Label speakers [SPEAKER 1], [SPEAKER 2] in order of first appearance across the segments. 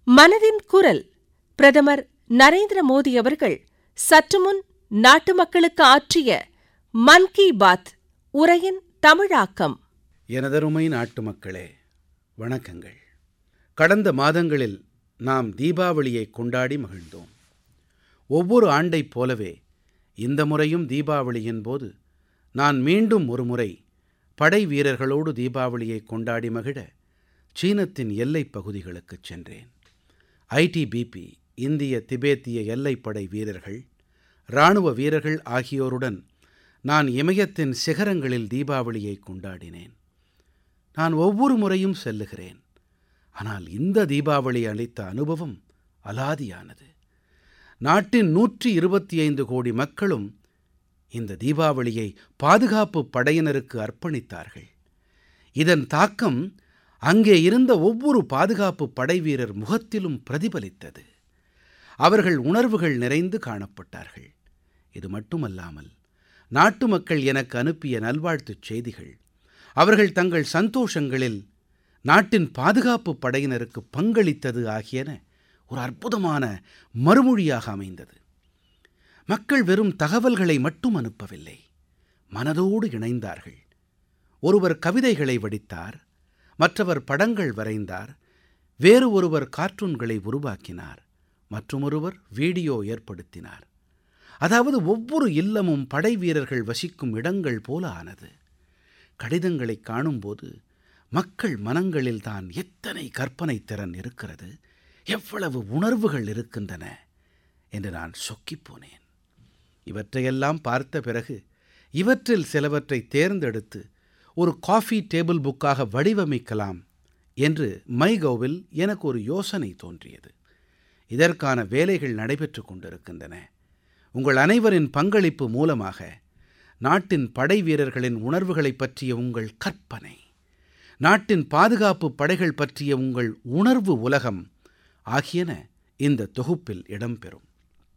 [SPEAKER 1] மனதின் குரல் பிரதமர் நரேந்திர மோடி அவர்கள் சற்றுமுன் நாட்டு மக்களுக்கு ஆற்றிய மன் கி பாத் உரையின் தமிழாக்கம்
[SPEAKER 2] எனதருமை நாட்டு மக்களே வணக்கங்கள் கடந்த மாதங்களில் நாம் தீபாவளியை கொண்டாடி மகிழ்ந்தோம் ஒவ்வொரு ஆண்டைப் போலவே இந்த முறையும் தீபாவளியின் போது நான் மீண்டும் ஒரு முறை படை வீரர்களோடு தீபாவளியை கொண்டாடி மகிழ சீனத்தின் எல்லைப் பகுதிகளுக்குச் சென்றேன் ஐடிபிபி இந்திய திபேத்திய எல்லைப்படை வீரர்கள் இராணுவ வீரர்கள் ஆகியோருடன் நான் இமயத்தின் சிகரங்களில் தீபாவளியை கொண்டாடினேன் நான் ஒவ்வொரு முறையும் செல்லுகிறேன் ஆனால் இந்த தீபாவளி அளித்த அனுபவம் அலாதியானது நாட்டின் நூற்றி இருபத்தி ஐந்து கோடி மக்களும் இந்த தீபாவளியை பாதுகாப்பு படையினருக்கு அர்ப்பணித்தார்கள் இதன் தாக்கம் அங்கே இருந்த ஒவ்வொரு பாதுகாப்பு படைவீரர் முகத்திலும் பிரதிபலித்தது அவர்கள் உணர்வுகள் நிறைந்து காணப்பட்டார்கள் இது மட்டுமல்லாமல் நாட்டு மக்கள் எனக்கு அனுப்பிய நல்வாழ்த்துச் செய்திகள் அவர்கள் தங்கள் சந்தோஷங்களில் நாட்டின் பாதுகாப்பு படையினருக்கு பங்களித்தது ஆகியன ஒரு அற்புதமான மறுமொழியாக அமைந்தது மக்கள் வெறும் தகவல்களை மட்டும் அனுப்பவில்லை மனதோடு இணைந்தார்கள் ஒருவர் கவிதைகளை வடித்தார் மற்றவர் படங்கள் வரைந்தார் வேறு ஒருவர் கார்ட்டூன்களை உருவாக்கினார் மற்றுமொருவர் வீடியோ ஏற்படுத்தினார் அதாவது ஒவ்வொரு இல்லமும் படை வீரர்கள் வசிக்கும் இடங்கள் போல ஆனது கடிதங்களைக் காணும்போது மக்கள் மனங்களில் தான் எத்தனை கற்பனை திறன் இருக்கிறது எவ்வளவு உணர்வுகள் இருக்கின்றன என்று நான் சொக்கிப் போனேன் இவற்றையெல்லாம் பார்த்த பிறகு இவற்றில் சிலவற்றை தேர்ந்தெடுத்து ஒரு காஃபி டேபிள் புக்காக வடிவமைக்கலாம் என்று மைகோவில் எனக்கு ஒரு யோசனை தோன்றியது இதற்கான வேலைகள் நடைபெற்று கொண்டிருக்கின்றன உங்கள் அனைவரின் பங்களிப்பு மூலமாக நாட்டின் படை வீரர்களின் உணர்வுகளைப் பற்றிய உங்கள் கற்பனை நாட்டின் பாதுகாப்பு படைகள் பற்றிய உங்கள் உணர்வு உலகம் ஆகியன இந்த தொகுப்பில் இடம்பெறும்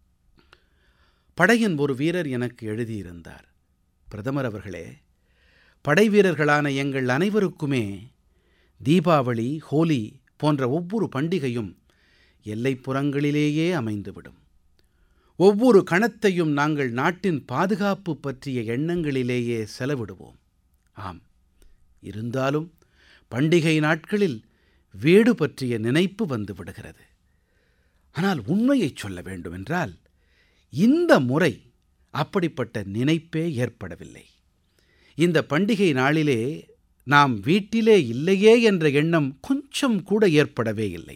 [SPEAKER 2] படையின் ஒரு வீரர் எனக்கு எழுதியிருந்தார் பிரதமர் அவர்களே படை வீரர்களான எங்கள் அனைவருக்குமே தீபாவளி ஹோலி போன்ற ஒவ்வொரு பண்டிகையும் எல்லைப்புறங்களிலேயே அமைந்துவிடும் ஒவ்வொரு கணத்தையும் நாங்கள் நாட்டின் பாதுகாப்பு பற்றிய எண்ணங்களிலேயே செலவிடுவோம் ஆம் இருந்தாலும் பண்டிகை நாட்களில் வீடு பற்றிய நினைப்பு வந்து விடுகிறது ஆனால் உண்மையைச் சொல்ல வேண்டுமென்றால் இந்த முறை அப்படிப்பட்ட நினைப்பே ஏற்படவில்லை இந்த பண்டிகை நாளிலே நாம் வீட்டிலே இல்லையே என்ற எண்ணம் கொஞ்சம் கூட ஏற்படவே இல்லை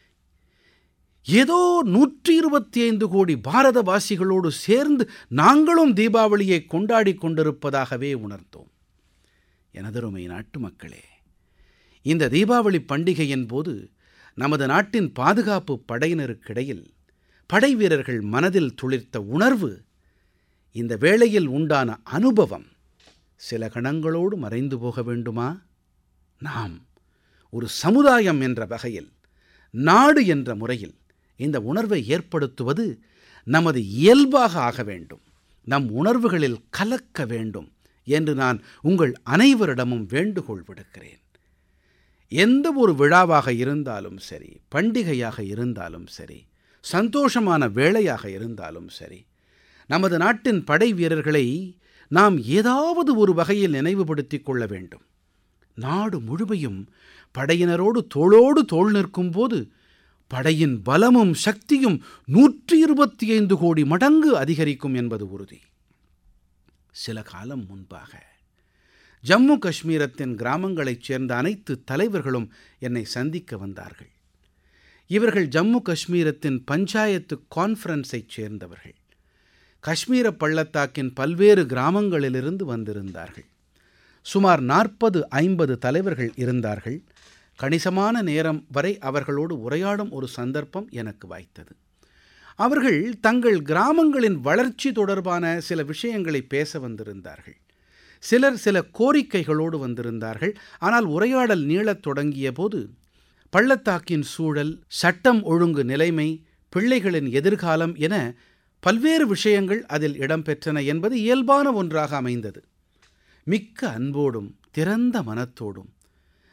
[SPEAKER 2] ஏதோ நூற்றி இருபத்தி ஐந்து கோடி பாரதவாசிகளோடு சேர்ந்து நாங்களும் தீபாவளியை கொண்டாடிக் கொண்டிருப்பதாகவே உணர்ந்தோம் எனதருமை நாட்டு மக்களே இந்த தீபாவளி பண்டிகையின் போது நமது நாட்டின் பாதுகாப்பு படையினருக்கிடையில் படை வீரர்கள் மனதில் துளிர்த்த உணர்வு இந்த வேளையில் உண்டான அனுபவம் சில கணங்களோடு மறைந்து போக வேண்டுமா நாம் ஒரு சமுதாயம் என்ற வகையில் நாடு என்ற முறையில் இந்த உணர்வை ஏற்படுத்துவது நமது இயல்பாக ஆக வேண்டும் நம் உணர்வுகளில் கலக்க வேண்டும் என்று நான் உங்கள் அனைவரிடமும் வேண்டுகோள் விடுக்கிறேன் எந்த ஒரு விழாவாக இருந்தாலும் சரி பண்டிகையாக இருந்தாலும் சரி சந்தோஷமான வேளையாக இருந்தாலும் சரி நமது நாட்டின் படை வீரர்களை நாம் ஏதாவது ஒரு வகையில் நினைவுபடுத்திக் கொள்ள வேண்டும் நாடு முழுமையும் படையினரோடு தோளோடு தோள் நிற்கும் போது படையின் பலமும் சக்தியும் நூற்றி இருபத்தி ஐந்து கோடி மடங்கு அதிகரிக்கும் என்பது உறுதி சில காலம் முன்பாக ஜம்மு காஷ்மீரத்தின் கிராமங்களைச் சேர்ந்த அனைத்து தலைவர்களும் என்னை சந்திக்க வந்தார்கள் இவர்கள் ஜம்மு காஷ்மீரத்தின் பஞ்சாயத்து கான்ஃபரன்ஸைச் சேர்ந்தவர்கள் காஷ்மீர பள்ளத்தாக்கின் பல்வேறு கிராமங்களிலிருந்து வந்திருந்தார்கள் சுமார் நாற்பது ஐம்பது தலைவர்கள் இருந்தார்கள் கணிசமான நேரம் வரை அவர்களோடு உரையாடும் ஒரு சந்தர்ப்பம் எனக்கு வாய்த்தது அவர்கள் தங்கள் கிராமங்களின் வளர்ச்சி தொடர்பான சில விஷயங்களை பேச வந்திருந்தார்கள் சிலர் சில கோரிக்கைகளோடு வந்திருந்தார்கள் ஆனால் உரையாடல் நீளத் தொடங்கிய போது பள்ளத்தாக்கின் சூழல் சட்டம் ஒழுங்கு நிலைமை பிள்ளைகளின் எதிர்காலம் என பல்வேறு விஷயங்கள் அதில் இடம்பெற்றன என்பது இயல்பான ஒன்றாக அமைந்தது மிக்க அன்போடும் திறந்த மனத்தோடும்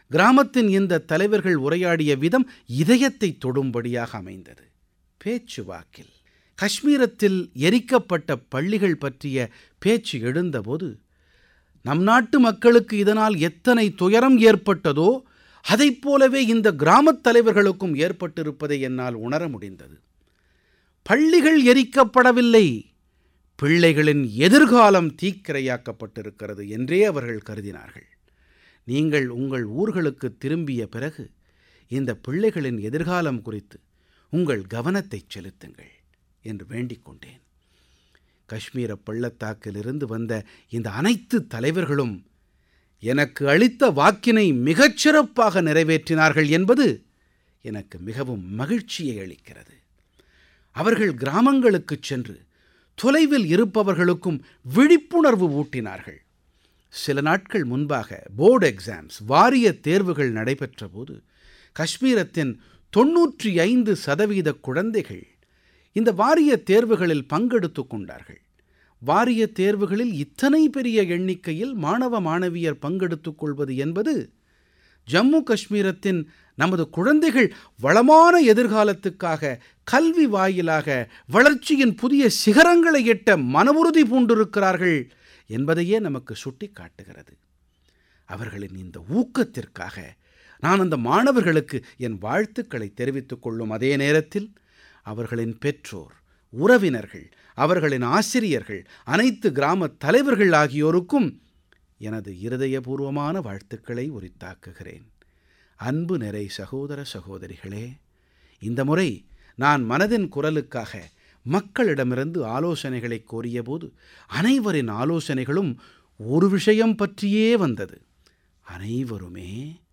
[SPEAKER 2] கிராமத்தின் இந்த தலைவர்கள் உரையாடிய விதம் இதயத்தை தொடும்படியாக அமைந்தது பேச்சுவாக்கில் காஷ்மீரத்தில் எரிக்கப்பட்ட பள்ளிகள் பற்றிய பேச்சு எழுந்தபோது நம் நாட்டு மக்களுக்கு இதனால் எத்தனை துயரம் ஏற்பட்டதோ அதைப் போலவே இந்த கிராமத் தலைவர்களுக்கும் ஏற்பட்டிருப்பதை என்னால் உணர முடிந்தது பள்ளிகள் எரிக்கப்படவில்லை பிள்ளைகளின் எதிர்காலம் தீக்கிரையாக்கப்பட்டிருக்கிறது என்றே அவர்கள் கருதினார்கள் நீங்கள் உங்கள் ஊர்களுக்கு திரும்பிய பிறகு இந்த பிள்ளைகளின் எதிர்காலம் குறித்து உங்கள் கவனத்தை செலுத்துங்கள் என்று வேண்டிக் கொண்டேன் காஷ்மீர பள்ளத்தாக்கிலிருந்து வந்த இந்த அனைத்து தலைவர்களும் எனக்கு அளித்த வாக்கினை மிகச் சிறப்பாக நிறைவேற்றினார்கள் என்பது எனக்கு மிகவும் மகிழ்ச்சியை அளிக்கிறது அவர்கள் கிராமங்களுக்குச் சென்று தொலைவில் இருப்பவர்களுக்கும் விழிப்புணர்வு ஊட்டினார்கள் சில நாட்கள் முன்பாக போர்டு எக்ஸாம்ஸ் வாரிய தேர்வுகள் நடைபெற்ற போது காஷ்மீரத்தின் தொன்னூற்றி ஐந்து சதவீத குழந்தைகள் இந்த வாரிய தேர்வுகளில் பங்கெடுத்து கொண்டார்கள் வாரிய தேர்வுகளில் இத்தனை பெரிய எண்ணிக்கையில் மாணவ மாணவியர் பங்கெடுத்துக் கொள்வது என்பது ஜம்மு காஷ்மீரத்தின் நமது குழந்தைகள் வளமான எதிர்காலத்துக்காக கல்வி வாயிலாக வளர்ச்சியின் புதிய சிகரங்களை எட்ட மனவுறுதி பூண்டிருக்கிறார்கள் என்பதையே நமக்கு சுட்டி காட்டுகிறது அவர்களின் இந்த ஊக்கத்திற்காக நான் அந்த மாணவர்களுக்கு என் வாழ்த்துக்களை தெரிவித்துக் கொள்ளும் அதே நேரத்தில் அவர்களின் பெற்றோர் உறவினர்கள் அவர்களின் ஆசிரியர்கள் அனைத்து கிராம தலைவர்கள் ஆகியோருக்கும் எனது இருதயபூர்வமான வாழ்த்துக்களை உரித்தாக்குகிறேன் அன்பு நிறை சகோதர சகோதரிகளே இந்த முறை நான் மனதின் குரலுக்காக மக்களிடமிருந்து ஆலோசனைகளை கோரியபோது அனைவரின் ஆலோசனைகளும் ஒரு விஷயம் பற்றியே வந்தது அனைவருமே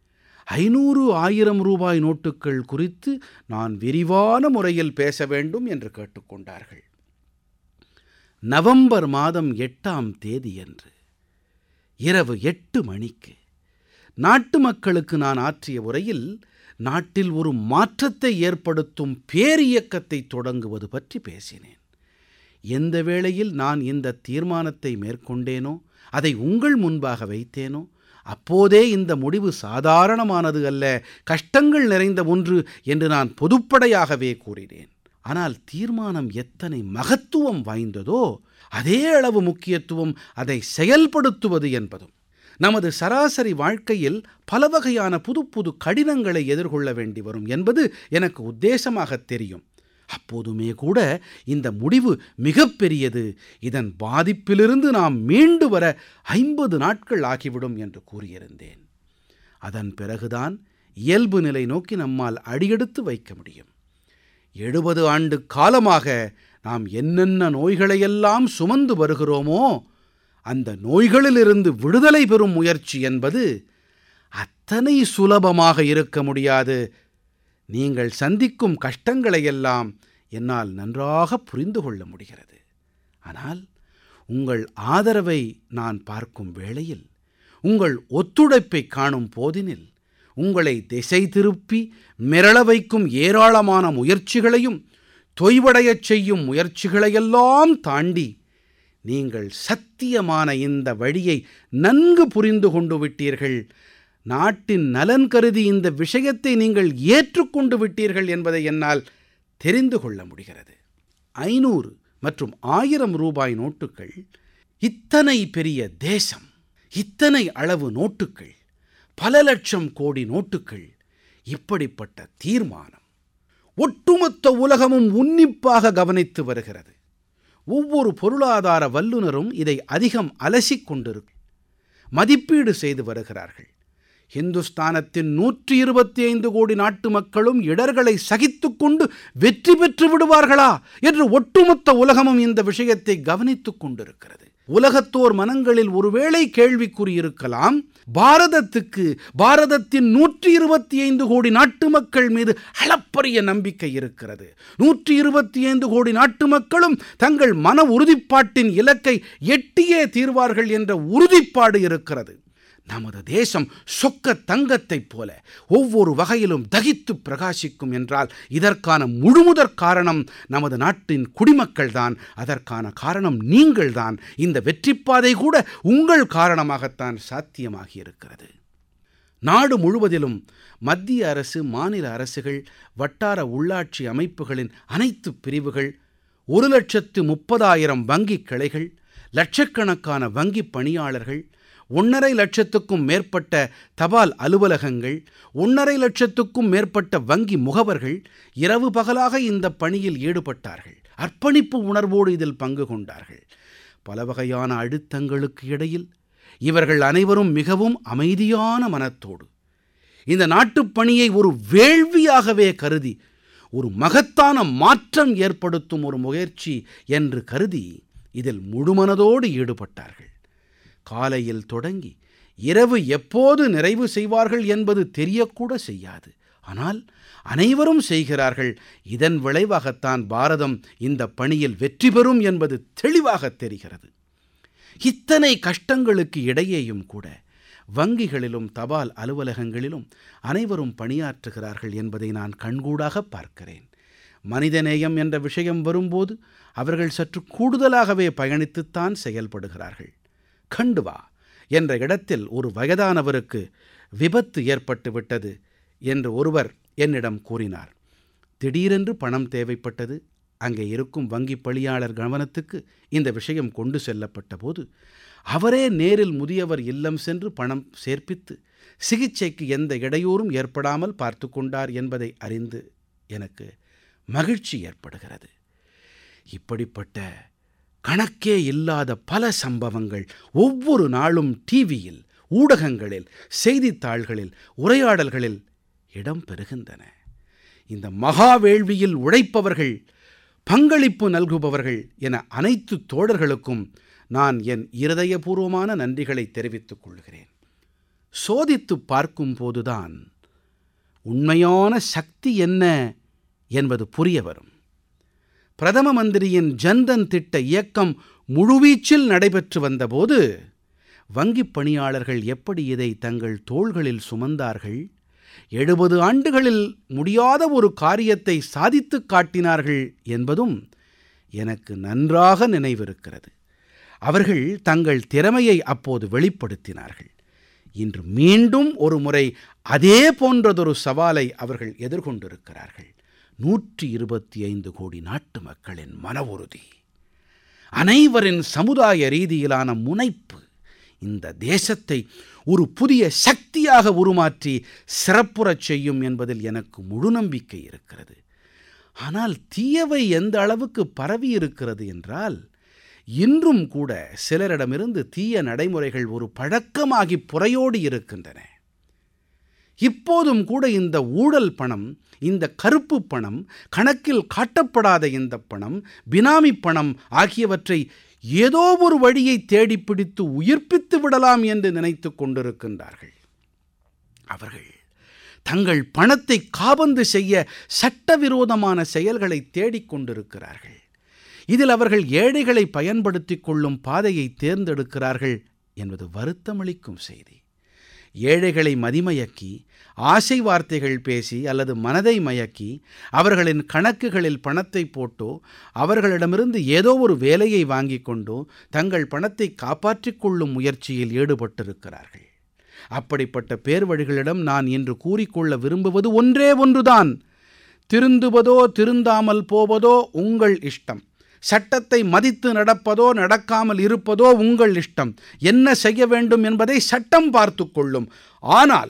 [SPEAKER 2] ஐநூறு ஆயிரம் ரூபாய் நோட்டுகள் குறித்து நான் விரிவான முறையில் பேச வேண்டும் என்று கேட்டுக்கொண்டார்கள் நவம்பர் மாதம் எட்டாம் தேதியன்று இரவு எட்டு மணிக்கு நாட்டு மக்களுக்கு நான் ஆற்றிய உரையில் நாட்டில் ஒரு மாற்றத்தை ஏற்படுத்தும் பேரியக்கத்தை தொடங்குவது பற்றி பேசினேன் எந்த வேளையில் நான் இந்த தீர்மானத்தை மேற்கொண்டேனோ அதை உங்கள் முன்பாக வைத்தேனோ அப்போதே இந்த முடிவு சாதாரணமானது அல்ல கஷ்டங்கள் நிறைந்த ஒன்று என்று நான் பொதுப்படையாகவே கூறினேன் ஆனால் தீர்மானம் எத்தனை மகத்துவம் வாய்ந்ததோ அதே அளவு முக்கியத்துவம் அதை செயல்படுத்துவது என்பதும் நமது சராசரி வாழ்க்கையில் பல வகையான புது புது கடினங்களை எதிர்கொள்ள வேண்டி வரும் என்பது எனக்கு உத்தேசமாகத் தெரியும் அப்போதுமே கூட இந்த முடிவு மிகப்பெரியது இதன் பாதிப்பிலிருந்து நாம் மீண்டு வர ஐம்பது நாட்கள் ஆகிவிடும் என்று கூறியிருந்தேன் அதன் பிறகுதான் இயல்பு நிலை நோக்கி நம்மால் அடியெடுத்து வைக்க முடியும் எழுபது ஆண்டு காலமாக நாம் என்னென்ன நோய்களையெல்லாம் சுமந்து வருகிறோமோ அந்த நோய்களிலிருந்து விடுதலை பெறும் முயற்சி என்பது அத்தனை சுலபமாக இருக்க முடியாது நீங்கள் சந்திக்கும் கஷ்டங்களையெல்லாம் என்னால் நன்றாக புரிந்து கொள்ள முடிகிறது ஆனால் உங்கள் ஆதரவை நான் பார்க்கும் வேளையில் உங்கள் ஒத்துழைப்பை காணும் போதினில் உங்களை திசை திருப்பி மிரள வைக்கும் ஏராளமான முயற்சிகளையும் தொய்வடையச் செய்யும் முயற்சிகளையெல்லாம் தாண்டி நீங்கள் சத்தியமான இந்த வழியை நன்கு புரிந்து கொண்டு விட்டீர்கள் நாட்டின் நலன் கருதி இந்த விஷயத்தை நீங்கள் ஏற்றுக்கொண்டு விட்டீர்கள் என்பதை என்னால் தெரிந்து கொள்ள முடிகிறது ஐநூறு மற்றும் ஆயிரம் ரூபாய் நோட்டுகள் இத்தனை பெரிய தேசம் இத்தனை அளவு நோட்டுகள் பல லட்சம் கோடி நோட்டுகள் இப்படிப்பட்ட தீர்மானம் ஒட்டுமொத்த உலகமும் உன்னிப்பாக கவனித்து வருகிறது ஒவ்வொரு பொருளாதார வல்லுனரும் இதை அதிகம் அலசிக் கொண்டிருக்கு மதிப்பீடு செய்து வருகிறார்கள் ஹிந்துஸ்தானத்தின் நூற்றி இருபத்தி ஐந்து கோடி நாட்டு மக்களும் இடர்களை சகித்துக் கொண்டு வெற்றி பெற்று விடுவார்களா என்று ஒட்டுமொத்த உலகமும் இந்த விஷயத்தை கவனித்துக் கொண்டிருக்கிறது உலகத்தோர் மனங்களில் ஒருவேளை கேள்விக்குறி இருக்கலாம் பாரதத்துக்கு பாரதத்தின் நூற்றி இருபத்தி ஐந்து கோடி நாட்டு மக்கள் மீது அளப்பரிய நம்பிக்கை இருக்கிறது நூற்றி இருபத்தி ஐந்து கோடி நாட்டு மக்களும் தங்கள் மன உறுதிப்பாட்டின் இலக்கை எட்டியே தீர்வார்கள் என்ற உறுதிப்பாடு இருக்கிறது நமது தேசம் சொக்க தங்கத்தைப் போல ஒவ்வொரு வகையிலும் தகித்து பிரகாசிக்கும் என்றால் இதற்கான முழுமுதற் காரணம் நமது நாட்டின் குடிமக்கள்தான் அதற்கான காரணம் நீங்கள்தான் இந்த வெற்றிப்பாதை கூட உங்கள் காரணமாகத்தான் சாத்தியமாகி இருக்கிறது நாடு முழுவதிலும் மத்திய அரசு மாநில அரசுகள் வட்டார உள்ளாட்சி அமைப்புகளின் அனைத்து பிரிவுகள் ஒரு லட்சத்து முப்பதாயிரம் வங்கிக் கிளைகள் லட்சக்கணக்கான வங்கிப் பணியாளர்கள் ஒன்றரை லட்சத்துக்கும் மேற்பட்ட தபால் அலுவலகங்கள் ஒன்றரை லட்சத்துக்கும் மேற்பட்ட வங்கி முகவர்கள் இரவு பகலாக இந்த பணியில் ஈடுபட்டார்கள் அர்ப்பணிப்பு உணர்வோடு இதில் பங்கு கொண்டார்கள் பல வகையான அழுத்தங்களுக்கு இடையில் இவர்கள் அனைவரும் மிகவும் அமைதியான மனத்தோடு இந்த நாட்டுப் பணியை ஒரு வேள்வியாகவே கருதி ஒரு மகத்தான மாற்றம் ஏற்படுத்தும் ஒரு முயற்சி என்று கருதி இதில் முழுமனதோடு ஈடுபட்டார்கள் காலையில் தொடங்கி இரவு எப்போது நிறைவு செய்வார்கள் என்பது தெரியக்கூட செய்யாது ஆனால் அனைவரும் செய்கிறார்கள் இதன் விளைவாகத்தான் பாரதம் இந்த பணியில் வெற்றி பெறும் என்பது தெளிவாக தெரிகிறது இத்தனை கஷ்டங்களுக்கு இடையேயும் கூட வங்கிகளிலும் தபால் அலுவலகங்களிலும் அனைவரும் பணியாற்றுகிறார்கள் என்பதை நான் கண்கூடாக பார்க்கிறேன் மனிதநேயம் என்ற விஷயம் வரும்போது அவர்கள் சற்று கூடுதலாகவே பயணித்துத்தான் செயல்படுகிறார்கள் கண்டுவா என்ற இடத்தில் ஒரு வயதானவருக்கு விபத்து ஏற்பட்டு விட்டது என்று ஒருவர் என்னிடம் கூறினார் திடீரென்று பணம் தேவைப்பட்டது அங்கே இருக்கும் வங்கி பணியாளர் கவனத்துக்கு இந்த விஷயம் கொண்டு செல்லப்பட்ட போது அவரே நேரில் முதியவர் இல்லம் சென்று பணம் சேர்ப்பித்து சிகிச்சைக்கு எந்த இடையூறும் ஏற்படாமல் பார்த்து கொண்டார் என்பதை அறிந்து எனக்கு மகிழ்ச்சி ஏற்படுகிறது இப்படிப்பட்ட கணக்கே இல்லாத பல சம்பவங்கள் ஒவ்வொரு நாளும் டிவியில் ஊடகங்களில் செய்தித்தாள்களில் உரையாடல்களில் இடம் பெறுகின்றன இந்த மகா வேள்வியில் உழைப்பவர்கள் பங்களிப்பு நல்குபவர்கள் என அனைத்து தோழர்களுக்கும் நான் என் இருதயபூர்வமான நன்றிகளை தெரிவித்துக் கொள்கிறேன் சோதித்து பார்க்கும் போதுதான் உண்மையான சக்தி என்ன என்பது புரிய வரும் பிரதம மந்திரியின் ஜன்தன் திட்ட இயக்கம் முழுவீச்சில் நடைபெற்று வந்தபோது வங்கிப் பணியாளர்கள் எப்படி இதை தங்கள் தோள்களில் சுமந்தார்கள் எழுபது ஆண்டுகளில் முடியாத ஒரு காரியத்தை சாதித்துக் காட்டினார்கள் என்பதும் எனக்கு நன்றாக நினைவிருக்கிறது அவர்கள் தங்கள் திறமையை அப்போது வெளிப்படுத்தினார்கள் இன்று மீண்டும் ஒரு முறை அதே போன்றதொரு சவாலை அவர்கள் எதிர்கொண்டிருக்கிறார்கள் நூற்றி இருபத்தி ஐந்து கோடி நாட்டு மக்களின் மன உறுதி அனைவரின் சமுதாய ரீதியிலான முனைப்பு இந்த தேசத்தை ஒரு புதிய சக்தியாக உருமாற்றி சிறப்புறச் செய்யும் என்பதில் எனக்கு முழு நம்பிக்கை இருக்கிறது ஆனால் தீயவை எந்த அளவுக்கு பரவி இருக்கிறது என்றால் இன்றும் கூட சிலரிடமிருந்து தீய நடைமுறைகள் ஒரு பழக்கமாகி புறையோடி இருக்கின்றன இப்போதும் கூட இந்த ஊழல் பணம் இந்த கருப்பு பணம் கணக்கில் காட்டப்படாத இந்த பணம் பினாமி பணம் ஆகியவற்றை ஏதோ ஒரு வழியை தேடிப் பிடித்து உயிர்ப்பித்து விடலாம் என்று நினைத்து கொண்டிருக்கின்றார்கள் அவர்கள் தங்கள் பணத்தை காபந்து செய்ய சட்டவிரோதமான செயல்களை தேடிக் கொண்டிருக்கிறார்கள் இதில் அவர்கள் ஏழைகளை பயன்படுத்திக் கொள்ளும் பாதையை தேர்ந்தெடுக்கிறார்கள் என்பது வருத்தமளிக்கும் செய்தி ஏழைகளை மதிமயக்கி ஆசை வார்த்தைகள் பேசி அல்லது மனதை மயக்கி அவர்களின் கணக்குகளில் பணத்தை போட்டோ அவர்களிடமிருந்து ஏதோ ஒரு வேலையை வாங்கிக் கொண்டோ தங்கள் பணத்தை காப்பாற்றிக் கொள்ளும் முயற்சியில் ஈடுபட்டிருக்கிறார்கள் அப்படிப்பட்ட பேர்வழிகளிடம் நான் இன்று கூறிக்கொள்ள விரும்புவது ஒன்றே ஒன்றுதான் திருந்துவதோ திருந்தாமல் போவதோ உங்கள் இஷ்டம் சட்டத்தை மதித்து நடப்பதோ நடக்காமல் இருப்பதோ உங்கள் இஷ்டம் என்ன செய்ய வேண்டும் என்பதை சட்டம் பார்த்து கொள்ளும் ஆனால்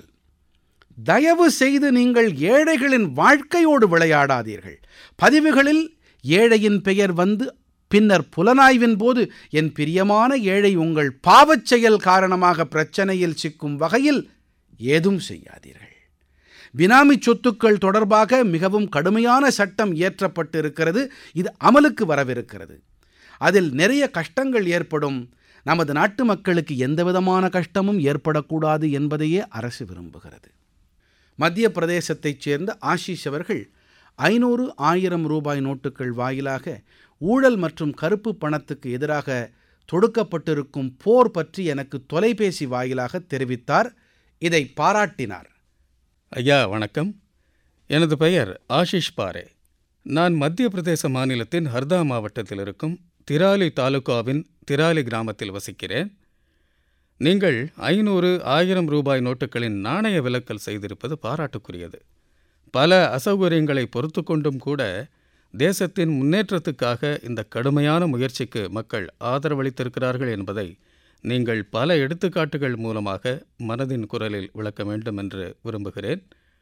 [SPEAKER 2] தயவு செய்து நீங்கள் ஏழைகளின் வாழ்க்கையோடு விளையாடாதீர்கள் பதிவுகளில் ஏழையின் பெயர் வந்து பின்னர் புலனாய்வின் போது என் பிரியமான ஏழை உங்கள் பாவச் செயல் காரணமாக பிரச்சனையில் சிக்கும் வகையில் ஏதும் செய்யாதீர்கள் பினாமி சொத்துக்கள் தொடர்பாக மிகவும் கடுமையான சட்டம் இயற்றப்பட்டு இருக்கிறது இது அமலுக்கு வரவிருக்கிறது அதில் நிறைய கஷ்டங்கள் ஏற்படும் நமது நாட்டு மக்களுக்கு எந்தவிதமான கஷ்டமும் ஏற்படக்கூடாது என்பதையே அரசு விரும்புகிறது மத்திய பிரதேசத்தைச் சேர்ந்த ஆஷிஷ் அவர்கள் ஐநூறு ஆயிரம் ரூபாய் நோட்டுகள் வாயிலாக ஊழல் மற்றும் கருப்பு பணத்துக்கு எதிராக தொடுக்கப்பட்டிருக்கும் போர் பற்றி எனக்கு தொலைபேசி வாயிலாக தெரிவித்தார் இதை பாராட்டினார்
[SPEAKER 3] ஐயா வணக்கம் எனது பெயர் ஆஷிஷ் பாரே நான் மத்திய பிரதேச மாநிலத்தின் ஹர்தா மாவட்டத்தில் இருக்கும் திராலி தாலுகாவின் திராலி கிராமத்தில் வசிக்கிறேன் நீங்கள் ஐநூறு ஆயிரம் ரூபாய் நோட்டுகளின் நாணய விலக்கல் செய்திருப்பது பாராட்டுக்குரியது பல அசௌகரியங்களை பொறுத்து கொண்டும் கூட தேசத்தின் முன்னேற்றத்துக்காக இந்த கடுமையான முயற்சிக்கு மக்கள் ஆதரவளித்திருக்கிறார்கள் என்பதை நீங்கள் பல எடுத்துக்காட்டுகள் மூலமாக மனதின் குரலில் விளக்க வேண்டும் என்று விரும்புகிறேன்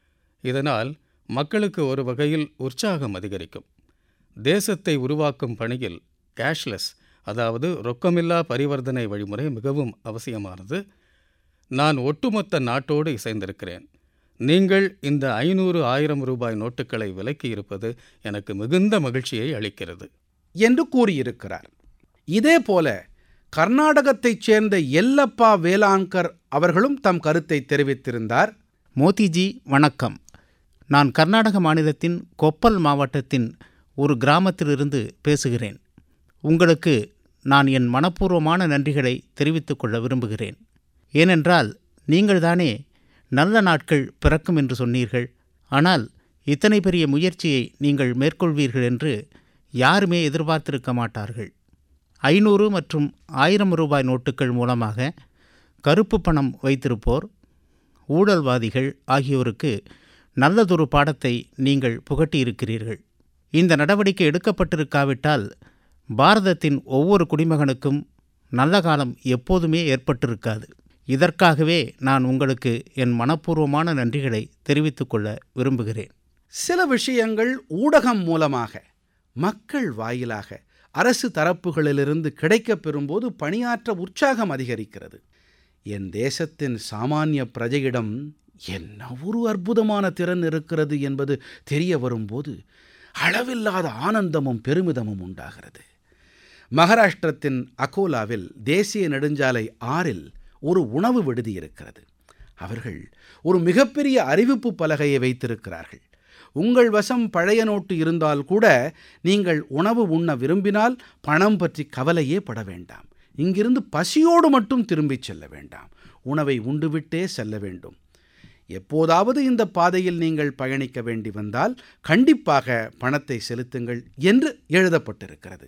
[SPEAKER 3] இதனால் மக்களுக்கு ஒரு வகையில் உற்சாகம் அதிகரிக்கும் தேசத்தை உருவாக்கும் பணியில் கேஷ்லெஸ் அதாவது ரொக்கமில்லா பரிவர்த்தனை வழிமுறை மிகவும் அவசியமானது நான் ஒட்டுமொத்த நாட்டோடு இசைந்திருக்கிறேன் நீங்கள் இந்த ஐநூறு ஆயிரம் ரூபாய் நோட்டுகளை விலக்கி இருப்பது எனக்கு மிகுந்த மகிழ்ச்சியை அளிக்கிறது
[SPEAKER 2] என்று கூறியிருக்கிறார் இதேபோல கர்நாடகத்தைச் சேர்ந்த எல்லப்பா வேலாங்கர் அவர்களும் தம் கருத்தை தெரிவித்திருந்தார்
[SPEAKER 4] மோதிஜி வணக்கம் நான் கர்நாடக மாநிலத்தின் கொப்பல் மாவட்டத்தின் ஒரு கிராமத்திலிருந்து பேசுகிறேன் உங்களுக்கு நான் என் மனப்பூர்வமான நன்றிகளை தெரிவித்துக் கொள்ள விரும்புகிறேன் ஏனென்றால் நீங்கள்தானே நல்ல நாட்கள் பிறக்கும் என்று சொன்னீர்கள் ஆனால் இத்தனை பெரிய முயற்சியை நீங்கள் மேற்கொள்வீர்கள் என்று யாருமே எதிர்பார்த்திருக்க மாட்டார்கள் ஐநூறு மற்றும் ஆயிரம் ரூபாய் நோட்டுகள் மூலமாக கருப்பு பணம் வைத்திருப்போர் ஊழல்வாதிகள் ஆகியோருக்கு நல்லதொரு பாடத்தை நீங்கள் புகட்டியிருக்கிறீர்கள் இந்த நடவடிக்கை எடுக்கப்பட்டிருக்காவிட்டால் பாரதத்தின் ஒவ்வொரு குடிமகனுக்கும் நல்ல காலம் எப்போதுமே ஏற்பட்டிருக்காது இதற்காகவே நான் உங்களுக்கு என் மனப்பூர்வமான நன்றிகளை தெரிவித்துக் கொள்ள விரும்புகிறேன்
[SPEAKER 2] சில விஷயங்கள் ஊடகம் மூலமாக மக்கள் வாயிலாக அரசு தரப்புகளிலிருந்து கிடைக்கப் பெறும்போது பணியாற்ற உற்சாகம் அதிகரிக்கிறது என் தேசத்தின் சாமானிய பிரஜையிடம் என்ன ஒரு அற்புதமான திறன் இருக்கிறது என்பது தெரிய வரும்போது அளவில்லாத ஆனந்தமும் பெருமிதமும் உண்டாகிறது மகாராஷ்டிரத்தின் அகோலாவில் தேசிய நெடுஞ்சாலை ஆறில் ஒரு உணவு விடுதி இருக்கிறது அவர்கள் ஒரு மிகப்பெரிய அறிவிப்பு பலகையை வைத்திருக்கிறார்கள் உங்கள் வசம் பழைய நோட்டு இருந்தால் கூட நீங்கள் உணவு உண்ண விரும்பினால் பணம் பற்றி கவலையே பட வேண்டாம் இங்கிருந்து பசியோடு மட்டும் திரும்பிச் செல்ல வேண்டாம் உணவை உண்டுவிட்டே செல்ல வேண்டும் எப்போதாவது இந்த பாதையில் நீங்கள் பயணிக்க வேண்டி வந்தால் கண்டிப்பாக பணத்தை செலுத்துங்கள் என்று எழுதப்பட்டிருக்கிறது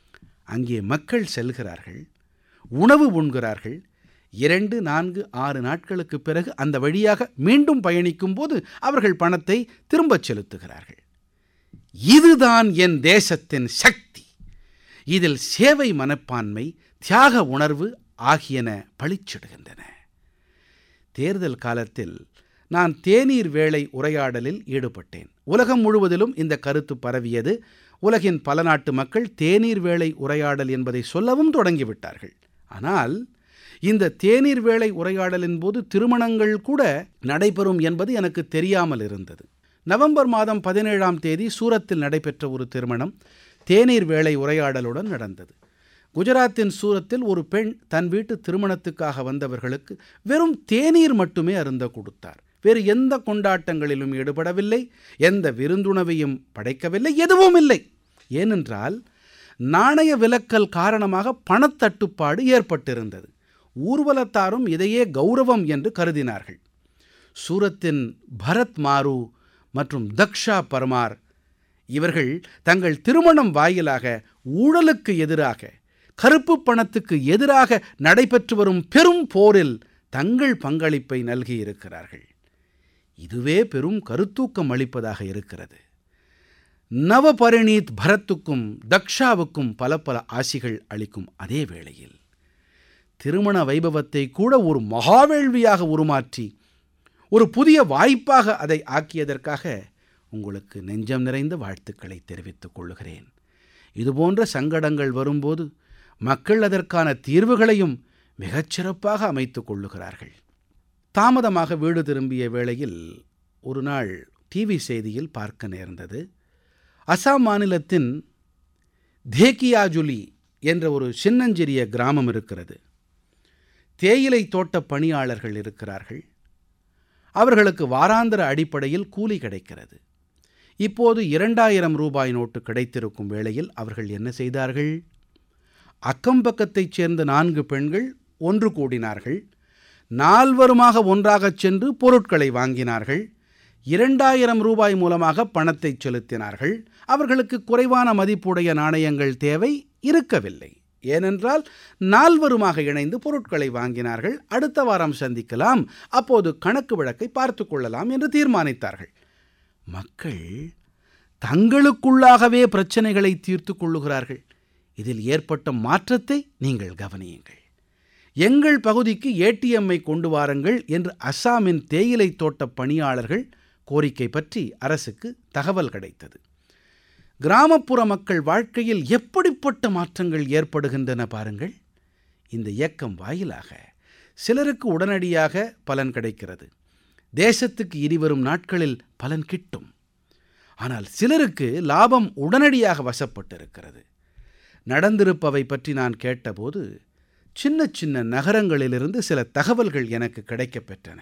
[SPEAKER 2] அங்கே மக்கள் செல்கிறார்கள் உணவு உண்கிறார்கள் இரண்டு நான்கு ஆறு நாட்களுக்கு பிறகு அந்த வழியாக மீண்டும் பயணிக்கும் போது அவர்கள் பணத்தை திரும்பச் செலுத்துகிறார்கள் இதுதான் என் தேசத்தின் சக்தி இதில் சேவை மனப்பான்மை தியாக உணர்வு ஆகியன பளிச்சிடுகின்றன தேர்தல் காலத்தில் நான் தேநீர் வேளை உரையாடலில் ஈடுபட்டேன் உலகம் முழுவதிலும் இந்த கருத்து பரவியது உலகின் பல நாட்டு மக்கள் தேநீர் வேளை உரையாடல் என்பதை சொல்லவும் தொடங்கிவிட்டார்கள் ஆனால் இந்த தேநீர் வேளை உரையாடலின் போது திருமணங்கள் கூட நடைபெறும் என்பது எனக்கு தெரியாமல் இருந்தது நவம்பர் மாதம் பதினேழாம் தேதி சூரத்தில் நடைபெற்ற ஒரு திருமணம் தேநீர் வேளை உரையாடலுடன் நடந்தது குஜராத்தின் சூரத்தில் ஒரு பெண் தன் வீட்டு திருமணத்துக்காக வந்தவர்களுக்கு வெறும் தேநீர் மட்டுமே அருந்த கொடுத்தார் வேறு எந்த கொண்டாட்டங்களிலும் ஈடுபடவில்லை எந்த விருந்துணவையும் படைக்கவில்லை எதுவும் இல்லை ஏனென்றால் நாணய விலக்கல் காரணமாக பணத்தட்டுப்பாடு ஏற்பட்டிருந்தது ஊர்வலத்தாரும் இதையே கௌரவம் என்று கருதினார்கள் சூரத்தின் பரத் மாரு மற்றும் தக்ஷா பர்மார் இவர்கள் தங்கள் திருமணம் வாயிலாக ஊழலுக்கு எதிராக கருப்பு பணத்துக்கு எதிராக நடைபெற்று வரும் பெரும் போரில் தங்கள் பங்களிப்பை நல்கியிருக்கிறார்கள் இதுவே பெரும் கருத்தூக்கம் அளிப்பதாக இருக்கிறது நவபரிணீத் பரத்துக்கும் தக்ஷாவுக்கும் பல பல ஆசிகள் அளிக்கும் அதே வேளையில் திருமண வைபவத்தை கூட ஒரு மகாவேள்வியாக உருமாற்றி ஒரு புதிய வாய்ப்பாக அதை ஆக்கியதற்காக உங்களுக்கு நெஞ்சம் நிறைந்த வாழ்த்துக்களை தெரிவித்துக் கொள்கிறேன் இதுபோன்ற சங்கடங்கள் வரும்போது மக்கள் அதற்கான தீர்வுகளையும் மிகச்சிறப்பாக அமைத்துக் கொள்ளுகிறார்கள் தாமதமாக வீடு திரும்பிய வேளையில் ஒரு நாள் டிவி செய்தியில் பார்க்க நேர்ந்தது அசாம் மாநிலத்தின் தேக்கியாஜுலி என்ற ஒரு சின்னஞ்சிறிய கிராமம் இருக்கிறது தேயிலை தோட்ட பணியாளர்கள் இருக்கிறார்கள் அவர்களுக்கு வாராந்திர அடிப்படையில் கூலி கிடைக்கிறது இப்போது இரண்டாயிரம் ரூபாய் நோட்டு கிடைத்திருக்கும் வேளையில் அவர்கள் என்ன செய்தார்கள் அக்கம்பக்கத்தைச் சேர்ந்த நான்கு பெண்கள் ஒன்று கூடினார்கள் நால்வருமாக ஒன்றாகச் சென்று பொருட்களை வாங்கினார்கள் இரண்டாயிரம் ரூபாய் மூலமாக பணத்தை செலுத்தினார்கள் அவர்களுக்கு குறைவான மதிப்புடைய நாணயங்கள் தேவை இருக்கவில்லை ஏனென்றால் நால்வருமாக இணைந்து பொருட்களை வாங்கினார்கள் அடுத்த வாரம் சந்திக்கலாம் அப்போது கணக்கு வழக்கை பார்த்து கொள்ளலாம் என்று தீர்மானித்தார்கள் மக்கள் தங்களுக்குள்ளாகவே பிரச்சனைகளை தீர்த்து கொள்ளுகிறார்கள் இதில் ஏற்பட்ட மாற்றத்தை நீங்கள் கவனியுங்கள் எங்கள் பகுதிக்கு ஏடிஎம்மை கொண்டு வாருங்கள் என்று அஸ்ஸாமின் தேயிலை தோட்ட பணியாளர்கள் கோரிக்கை பற்றி அரசுக்கு தகவல் கிடைத்தது கிராமப்புற மக்கள் வாழ்க்கையில் எப்படிப்பட்ட மாற்றங்கள் ஏற்படுகின்றன பாருங்கள் இந்த இயக்கம் வாயிலாக சிலருக்கு உடனடியாக பலன் கிடைக்கிறது தேசத்துக்கு இனிவரும் நாட்களில் பலன் கிட்டும் ஆனால் சிலருக்கு லாபம் உடனடியாக வசப்பட்டிருக்கிறது நடந்திருப்பவை பற்றி நான் கேட்டபோது சின்ன சின்ன நகரங்களிலிருந்து சில தகவல்கள் எனக்கு கிடைக்கப் பெற்றன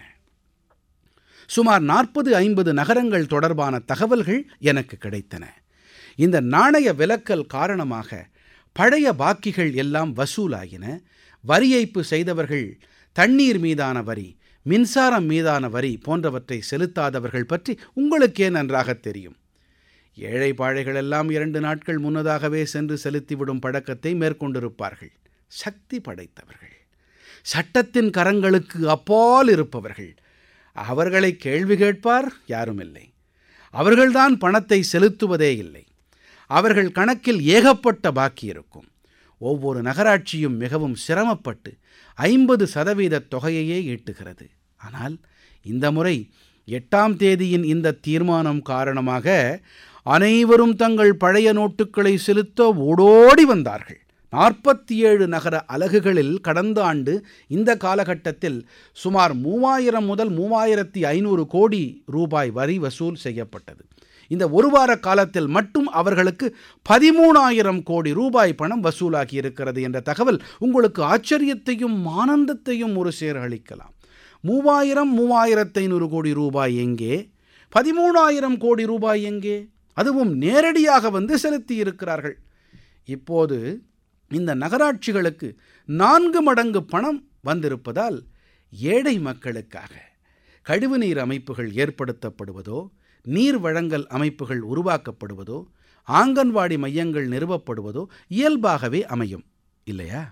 [SPEAKER 2] சுமார் நாற்பது ஐம்பது நகரங்கள் தொடர்பான தகவல்கள் எனக்கு கிடைத்தன இந்த நாணய விலக்கல் காரணமாக பழைய பாக்கிகள் எல்லாம் வசூலாகின வரி ஏய்ப்பு செய்தவர்கள் தண்ணீர் மீதான வரி மின்சாரம் மீதான வரி போன்றவற்றை செலுத்தாதவர்கள் பற்றி உங்களுக்கே நன்றாக தெரியும் ஏழை பாழைகளெல்லாம் இரண்டு நாட்கள் முன்னதாகவே சென்று செலுத்திவிடும் பழக்கத்தை மேற்கொண்டிருப்பார்கள் சக்தி படைத்தவர்கள் சட்டத்தின் கரங்களுக்கு அப்பால் இருப்பவர்கள் அவர்களை கேள்வி கேட்பார் யாருமில்லை அவர்கள்தான் பணத்தை செலுத்துவதே இல்லை அவர்கள் கணக்கில் ஏகப்பட்ட பாக்கி இருக்கும் ஒவ்வொரு நகராட்சியும் மிகவும் சிரமப்பட்டு ஐம்பது சதவீத தொகையையே ஈட்டுகிறது ஆனால் இந்த முறை எட்டாம் தேதியின் இந்த தீர்மானம் காரணமாக அனைவரும் தங்கள் பழைய நோட்டுக்களை செலுத்த ஓடோடி வந்தார்கள் நாற்பத்தி ஏழு நகர அலகுகளில் கடந்த ஆண்டு இந்த காலகட்டத்தில் சுமார் மூவாயிரம் முதல் மூவாயிரத்தி ஐநூறு கோடி ரூபாய் வரி வசூல் செய்யப்பட்டது இந்த ஒரு வார காலத்தில் மட்டும் அவர்களுக்கு பதிமூணாயிரம் கோடி ரூபாய் பணம் வசூலாகி இருக்கிறது என்ற தகவல் உங்களுக்கு ஆச்சரியத்தையும் ஆனந்தத்தையும் ஒரு சேர அளிக்கலாம் மூவாயிரம் மூவாயிரத்து ஐநூறு கோடி ரூபாய் எங்கே பதிமூணாயிரம் கோடி ரூபாய் எங்கே அதுவும் நேரடியாக வந்து செலுத்தி இருக்கிறார்கள் இப்போது இந்த நகராட்சிகளுக்கு நான்கு மடங்கு பணம் வந்திருப்பதால் ஏழை மக்களுக்காக கழிவுநீர் அமைப்புகள் ஏற்படுத்தப்படுவதோ நீர் வழங்கல் அமைப்புகள் உருவாக்கப்படுவதோ ஆங்கன்வாடி மையங்கள் நிறுவப்படுவதோ இயல்பாகவே அமையும் இல்லையா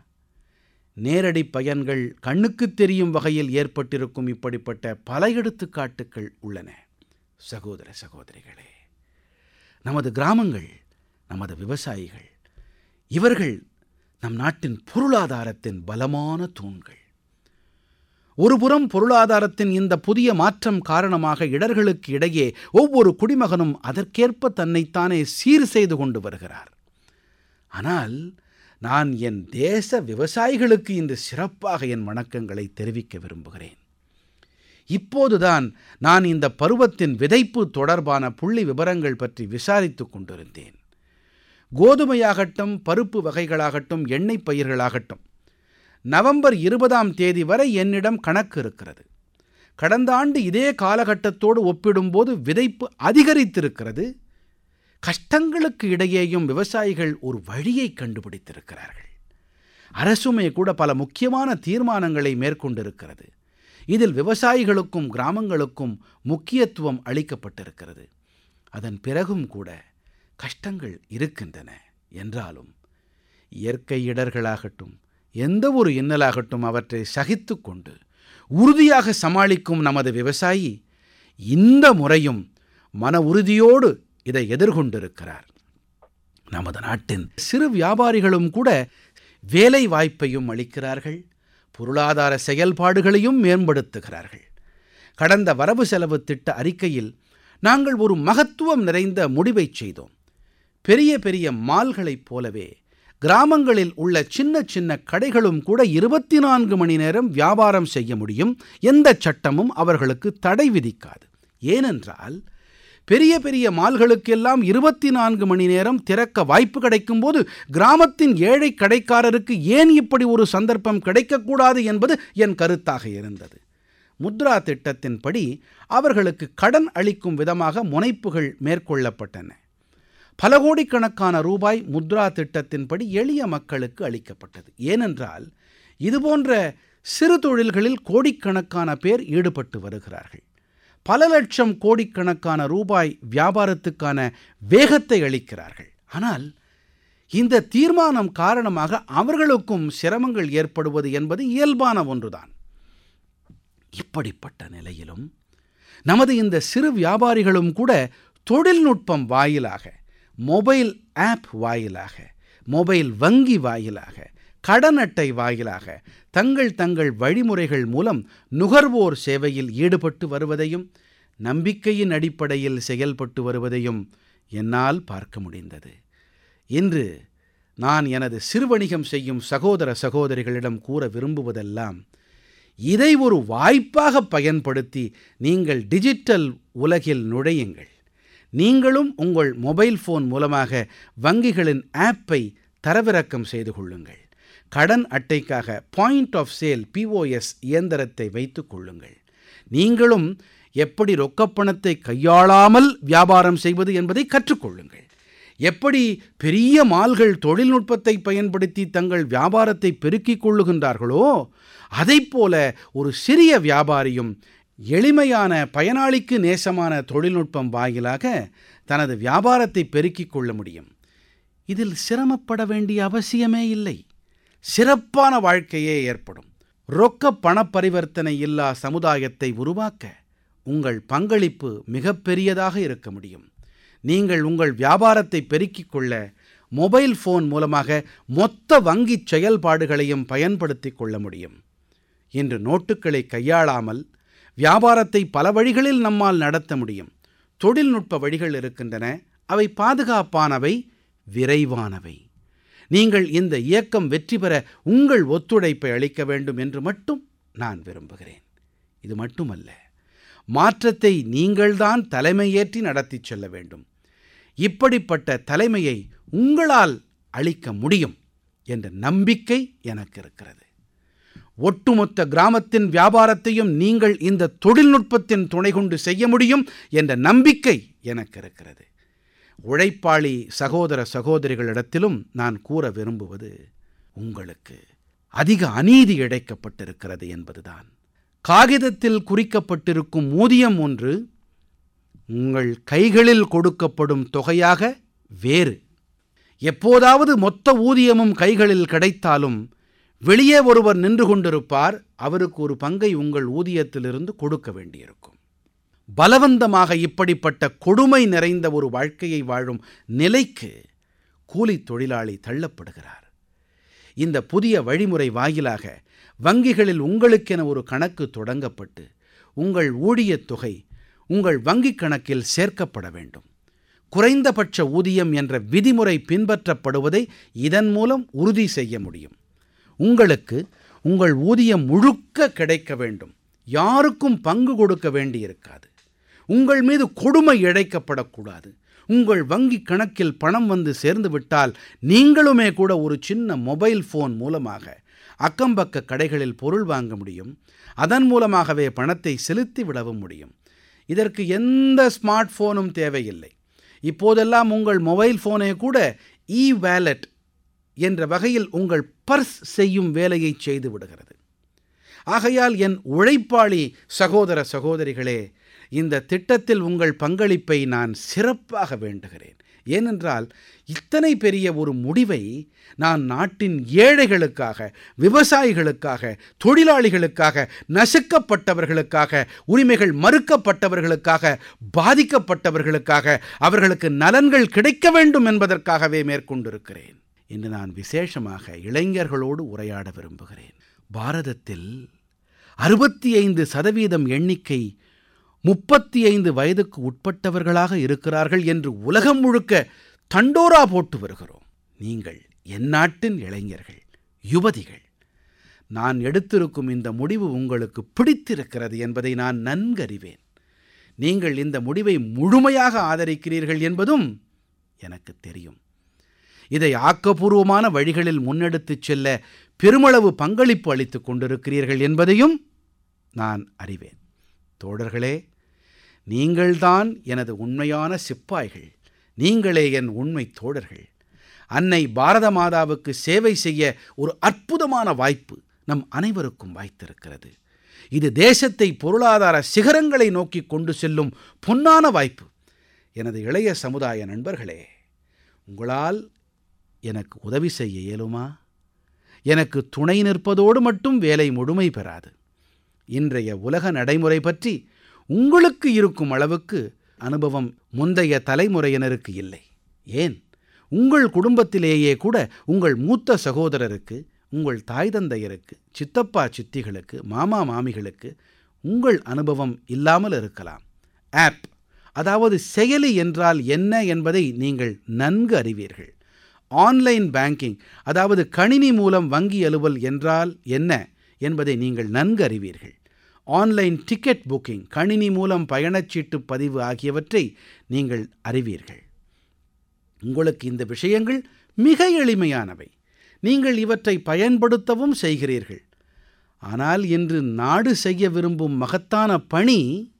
[SPEAKER 2] நேரடி பயன்கள் கண்ணுக்குத் தெரியும் வகையில் ஏற்பட்டிருக்கும் இப்படிப்பட்ட பல எடுத்துக்காட்டுக்கள் உள்ளன சகோதர சகோதரிகளே நமது கிராமங்கள் நமது விவசாயிகள் இவர்கள் நம் நாட்டின் பொருளாதாரத்தின் பலமான தூண்கள் ஒருபுறம் பொருளாதாரத்தின் இந்த புதிய மாற்றம் காரணமாக இடர்களுக்கு இடையே ஒவ்வொரு குடிமகனும் அதற்கேற்ப தன்னைத்தானே சீர் செய்து கொண்டு வருகிறார் ஆனால் நான் என் தேச விவசாயிகளுக்கு இன்று சிறப்பாக என் வணக்கங்களை தெரிவிக்க விரும்புகிறேன் இப்போதுதான் நான் இந்த பருவத்தின் விதைப்பு தொடர்பான புள்ளி விவரங்கள் பற்றி விசாரித்துக் கொண்டிருந்தேன் கோதுமையாகட்டும் பருப்பு வகைகளாகட்டும் எண்ணெய் பயிர்களாகட்டும் நவம்பர் இருபதாம் தேதி வரை என்னிடம் கணக்கு இருக்கிறது கடந்த ஆண்டு இதே காலகட்டத்தோடு ஒப்பிடும்போது விதைப்பு அதிகரித்திருக்கிறது கஷ்டங்களுக்கு இடையேயும் விவசாயிகள் ஒரு வழியை கண்டுபிடித்திருக்கிறார்கள் அரசுமே கூட பல முக்கியமான தீர்மானங்களை மேற்கொண்டிருக்கிறது இதில் விவசாயிகளுக்கும் கிராமங்களுக்கும் முக்கியத்துவம் அளிக்கப்பட்டிருக்கிறது அதன் பிறகும் கூட கஷ்டங்கள் இருக்கின்றன என்றாலும் இயற்கை இடர்களாகட்டும் எந்த ஒரு இன்னலாகட்டும் அவற்றை சகித்து கொண்டு உறுதியாக சமாளிக்கும் நமது விவசாயி இந்த முறையும் மன உறுதியோடு இதை எதிர்கொண்டிருக்கிறார் நமது நாட்டின் சிறு வியாபாரிகளும் கூட வேலை வாய்ப்பையும் அளிக்கிறார்கள் பொருளாதார செயல்பாடுகளையும் மேம்படுத்துகிறார்கள் கடந்த வரவு செலவு திட்ட அறிக்கையில் நாங்கள் ஒரு மகத்துவம் நிறைந்த முடிவை செய்தோம் பெரிய பெரிய மால்களைப் போலவே கிராமங்களில் உள்ள சின்ன சின்ன கடைகளும் கூட இருபத்தி நான்கு மணி நேரம் வியாபாரம் செய்ய முடியும் எந்த சட்டமும் அவர்களுக்கு தடை விதிக்காது ஏனென்றால் பெரிய பெரிய மால்களுக்கெல்லாம் இருபத்தி நான்கு மணி நேரம் திறக்க வாய்ப்பு கிடைக்கும்போது கிராமத்தின் ஏழை கடைக்காரருக்கு ஏன் இப்படி ஒரு சந்தர்ப்பம் கிடைக்கக்கூடாது என்பது என் கருத்தாக இருந்தது முத்ரா திட்டத்தின்படி அவர்களுக்கு கடன் அளிக்கும் விதமாக முனைப்புகள் மேற்கொள்ளப்பட்டன பல கோடிக்கணக்கான ரூபாய் முத்ரா திட்டத்தின்படி எளிய மக்களுக்கு அளிக்கப்பட்டது ஏனென்றால் இதுபோன்ற சிறு தொழில்களில் கோடிக்கணக்கான பேர் ஈடுபட்டு வருகிறார்கள் பல லட்சம் கோடிக்கணக்கான ரூபாய் வியாபாரத்துக்கான வேகத்தை அளிக்கிறார்கள் ஆனால் இந்த தீர்மானம் காரணமாக அவர்களுக்கும் சிரமங்கள் ஏற்படுவது என்பது இயல்பான ஒன்றுதான் இப்படிப்பட்ட நிலையிலும் நமது இந்த சிறு வியாபாரிகளும் கூட தொழில்நுட்பம் வாயிலாக மொபைல் ஆப் வாயிலாக மொபைல் வங்கி வாயிலாக கடன் அட்டை வாயிலாக தங்கள் தங்கள் வழிமுறைகள் மூலம் நுகர்வோர் சேவையில் ஈடுபட்டு வருவதையும் நம்பிக்கையின் அடிப்படையில் செயல்பட்டு வருவதையும் என்னால் பார்க்க முடிந்தது இன்று நான் எனது சிறுவணிகம் செய்யும் சகோதர சகோதரிகளிடம் கூற விரும்புவதெல்லாம் இதை ஒரு வாய்ப்பாக பயன்படுத்தி நீங்கள் டிஜிட்டல் உலகில் நுழையுங்கள் நீங்களும் உங்கள் மொபைல் ஃபோன் மூலமாக வங்கிகளின் ஆப்பை தரவிறக்கம் செய்து கொள்ளுங்கள் கடன் அட்டைக்காக பாயிண்ட் ஆஃப் சேல் பிஓஎஸ் இயந்திரத்தை வைத்துக் கொள்ளுங்கள் நீங்களும் எப்படி ரொக்கப்பணத்தை கையாளாமல் வியாபாரம் செய்வது என்பதை கற்றுக்கொள்ளுங்கள் எப்படி பெரிய மால்கள் தொழில்நுட்பத்தை பயன்படுத்தி தங்கள் வியாபாரத்தை பெருக்கிக் கொள்ளுகின்றார்களோ அதைப்போல ஒரு சிறிய வியாபாரியும் எளிமையான பயனாளிக்கு நேசமான தொழில்நுட்பம் வாயிலாக தனது வியாபாரத்தை பெருக்கிக் கொள்ள முடியும் இதில் சிரமப்பட வேண்டிய அவசியமே இல்லை சிறப்பான வாழ்க்கையே ஏற்படும் ரொக்க பண பரிவர்த்தனை இல்லா சமுதாயத்தை உருவாக்க உங்கள் பங்களிப்பு மிகப்பெரியதாக இருக்க முடியும் நீங்கள் உங்கள் வியாபாரத்தை பெருக்கிக் கொள்ள மொபைல் ஃபோன் மூலமாக மொத்த வங்கிச் செயல்பாடுகளையும் பயன்படுத்திக் கொள்ள முடியும் இன்று நோட்டுக்களை கையாளாமல் வியாபாரத்தை பல வழிகளில் நம்மால் நடத்த முடியும் தொழில்நுட்ப வழிகள் இருக்கின்றன அவை பாதுகாப்பானவை விரைவானவை நீங்கள் இந்த இயக்கம் வெற்றி பெற உங்கள் ஒத்துழைப்பை அளிக்க வேண்டும் என்று மட்டும் நான் விரும்புகிறேன் இது மட்டுமல்ல மாற்றத்தை நீங்கள்தான் தலைமையேற்றி நடத்திச் செல்ல வேண்டும் இப்படிப்பட்ட தலைமையை உங்களால் அளிக்க முடியும் என்ற நம்பிக்கை எனக்கு இருக்கிறது ஒட்டுமொத்த கிராமத்தின் வியாபாரத்தையும் நீங்கள் இந்த தொழில்நுட்பத்தின் துணை கொண்டு செய்ய முடியும் என்ற நம்பிக்கை எனக்கு இருக்கிறது உழைப்பாளி சகோதர சகோதரிகளிடத்திலும் நான் கூற விரும்புவது உங்களுக்கு அதிக அநீதி இழைக்கப்பட்டிருக்கிறது என்பதுதான் காகிதத்தில் குறிக்கப்பட்டிருக்கும் ஊதியம் ஒன்று உங்கள் கைகளில் கொடுக்கப்படும் தொகையாக வேறு எப்போதாவது மொத்த ஊதியமும் கைகளில் கிடைத்தாலும் வெளியே ஒருவர் நின்று கொண்டிருப்பார் அவருக்கு ஒரு பங்கை உங்கள் ஊதியத்திலிருந்து கொடுக்க வேண்டியிருக்கும் பலவந்தமாக இப்படிப்பட்ட கொடுமை நிறைந்த ஒரு வாழ்க்கையை வாழும் நிலைக்கு கூலித் தொழிலாளி தள்ளப்படுகிறார் இந்த புதிய வழிமுறை வாயிலாக வங்கிகளில் உங்களுக்கென ஒரு கணக்கு தொடங்கப்பட்டு உங்கள் ஊழியத் தொகை உங்கள் வங்கிக் கணக்கில் சேர்க்கப்பட வேண்டும் குறைந்தபட்ச ஊதியம் என்ற விதிமுறை பின்பற்றப்படுவதை இதன் மூலம் உறுதி செய்ய முடியும் உங்களுக்கு உங்கள் ஊதியம் முழுக்க கிடைக்க வேண்டும் யாருக்கும் பங்கு கொடுக்க வேண்டியிருக்காது உங்கள் மீது கொடுமை இழைக்கப்படக்கூடாது உங்கள் வங்கி கணக்கில் பணம் வந்து சேர்ந்து விட்டால் நீங்களுமே கூட ஒரு சின்ன மொபைல் ஃபோன் மூலமாக அக்கம்பக்க கடைகளில் பொருள் வாங்க முடியும் அதன் மூலமாகவே பணத்தை செலுத்தி விடவும் முடியும் இதற்கு எந்த ஸ்மார்ட் ஃபோனும் தேவையில்லை இப்போதெல்லாம் உங்கள் மொபைல் ஃபோனே கூட இ வேலட் என்ற வகையில் உங்கள் பர்ஸ் செய்யும் வேலையை செய்து விடுகிறது ஆகையால் என் உழைப்பாளி சகோதர சகோதரிகளே இந்த திட்டத்தில் உங்கள் பங்களிப்பை நான் சிறப்பாக வேண்டுகிறேன் ஏனென்றால் இத்தனை பெரிய ஒரு முடிவை நான் நாட்டின் ஏழைகளுக்காக விவசாயிகளுக்காக தொழிலாளிகளுக்காக நசுக்கப்பட்டவர்களுக்காக உரிமைகள் மறுக்கப்பட்டவர்களுக்காக பாதிக்கப்பட்டவர்களுக்காக அவர்களுக்கு நலன்கள் கிடைக்க வேண்டும் என்பதற்காகவே மேற்கொண்டிருக்கிறேன் இன்று நான் விசேஷமாக இளைஞர்களோடு உரையாட விரும்புகிறேன் பாரதத்தில் அறுபத்தி ஐந்து சதவீதம் எண்ணிக்கை முப்பத்தி ஐந்து வயதுக்கு உட்பட்டவர்களாக இருக்கிறார்கள் என்று உலகம் முழுக்க தண்டோரா போட்டு வருகிறோம் நீங்கள் என் நாட்டின் இளைஞர்கள் யுவதிகள் நான் எடுத்திருக்கும் இந்த முடிவு உங்களுக்கு பிடித்திருக்கிறது என்பதை நான் நன்கறிவேன் நீங்கள் இந்த முடிவை முழுமையாக ஆதரிக்கிறீர்கள் என்பதும் எனக்கு தெரியும் இதை ஆக்கப்பூர்வமான வழிகளில் முன்னெடுத்துச் செல்ல பெருமளவு பங்களிப்பு அளித்துக் கொண்டிருக்கிறீர்கள் என்பதையும் நான் அறிவேன் தோழர்களே நீங்கள்தான் எனது உண்மையான சிப்பாய்கள் நீங்களே என் உண்மை தோழர்கள் அன்னை பாரத மாதாவுக்கு சேவை செய்ய ஒரு அற்புதமான வாய்ப்பு நம் அனைவருக்கும் வாய்த்திருக்கிறது இது தேசத்தை பொருளாதார சிகரங்களை நோக்கி கொண்டு செல்லும் பொன்னான வாய்ப்பு எனது இளைய சமுதாய நண்பர்களே உங்களால் எனக்கு உதவி செய்ய இயலுமா எனக்கு துணை நிற்பதோடு மட்டும் வேலை முழுமை பெறாது இன்றைய உலக நடைமுறை பற்றி உங்களுக்கு இருக்கும் அளவுக்கு அனுபவம் முந்தைய தலைமுறையினருக்கு இல்லை ஏன் உங்கள் குடும்பத்திலேயே கூட உங்கள் மூத்த சகோதரருக்கு உங்கள் தாய் தந்தையருக்கு சித்தப்பா சித்திகளுக்கு மாமா மாமிகளுக்கு உங்கள் அனுபவம் இல்லாமல் இருக்கலாம் ஆப் அதாவது செயலி என்றால் என்ன என்பதை நீங்கள் நன்கு அறிவீர்கள் ஆன்லைன் பேங்கிங் அதாவது கணினி மூலம் வங்கி அலுவல் என்றால் என்ன என்பதை நீங்கள் நன்கு அறிவீர்கள் ஆன்லைன் டிக்கெட் புக்கிங் கணினி மூலம் பயணச்சீட்டு பதிவு ஆகியவற்றை நீங்கள் அறிவீர்கள் உங்களுக்கு இந்த விஷயங்கள் மிக எளிமையானவை நீங்கள் இவற்றை பயன்படுத்தவும் செய்கிறீர்கள் ஆனால் இன்று நாடு செய்ய விரும்பும் மகத்தான பணி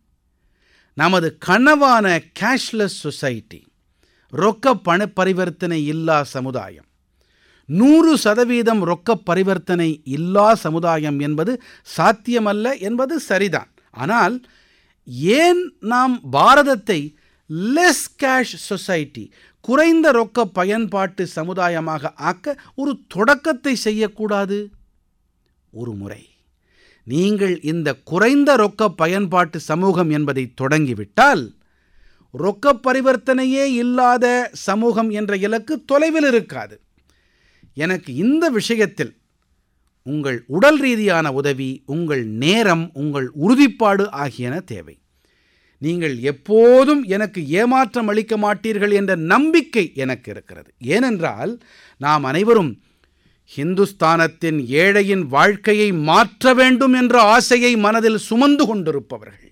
[SPEAKER 2] நமது கனவான கேஷ்லெஸ் சொசைட்டி ரொக்க பண பரிவர்த்தனை இல்லா சமுதாயம் நூறு சதவீதம் ரொக்க பரிவர்த்தனை இல்லா சமுதாயம் என்பது சாத்தியமல்ல என்பது சரிதான் ஆனால் ஏன் நாம் பாரதத்தை லெஸ் கேஷ் சொசைட்டி குறைந்த ரொக்க பயன்பாட்டு சமுதாயமாக ஆக்க ஒரு தொடக்கத்தை செய்யக்கூடாது ஒரு முறை நீங்கள் இந்த குறைந்த ரொக்க பயன்பாட்டு சமூகம் என்பதை தொடங்கிவிட்டால் ரொக்க பரிவர்த்தனையே இல்லாத சமூகம் என்ற இலக்கு தொலைவில் இருக்காது எனக்கு இந்த விஷயத்தில் உங்கள் உடல் ரீதியான உதவி உங்கள் நேரம் உங்கள் உறுதிப்பாடு ஆகியன தேவை நீங்கள் எப்போதும் எனக்கு ஏமாற்றம் அளிக்க மாட்டீர்கள் என்ற நம்பிக்கை எனக்கு இருக்கிறது ஏனென்றால் நாம் அனைவரும் ஹிந்துஸ்தானத்தின் ஏழையின் வாழ்க்கையை மாற்ற வேண்டும் என்ற ஆசையை மனதில் சுமந்து கொண்டிருப்பவர்கள்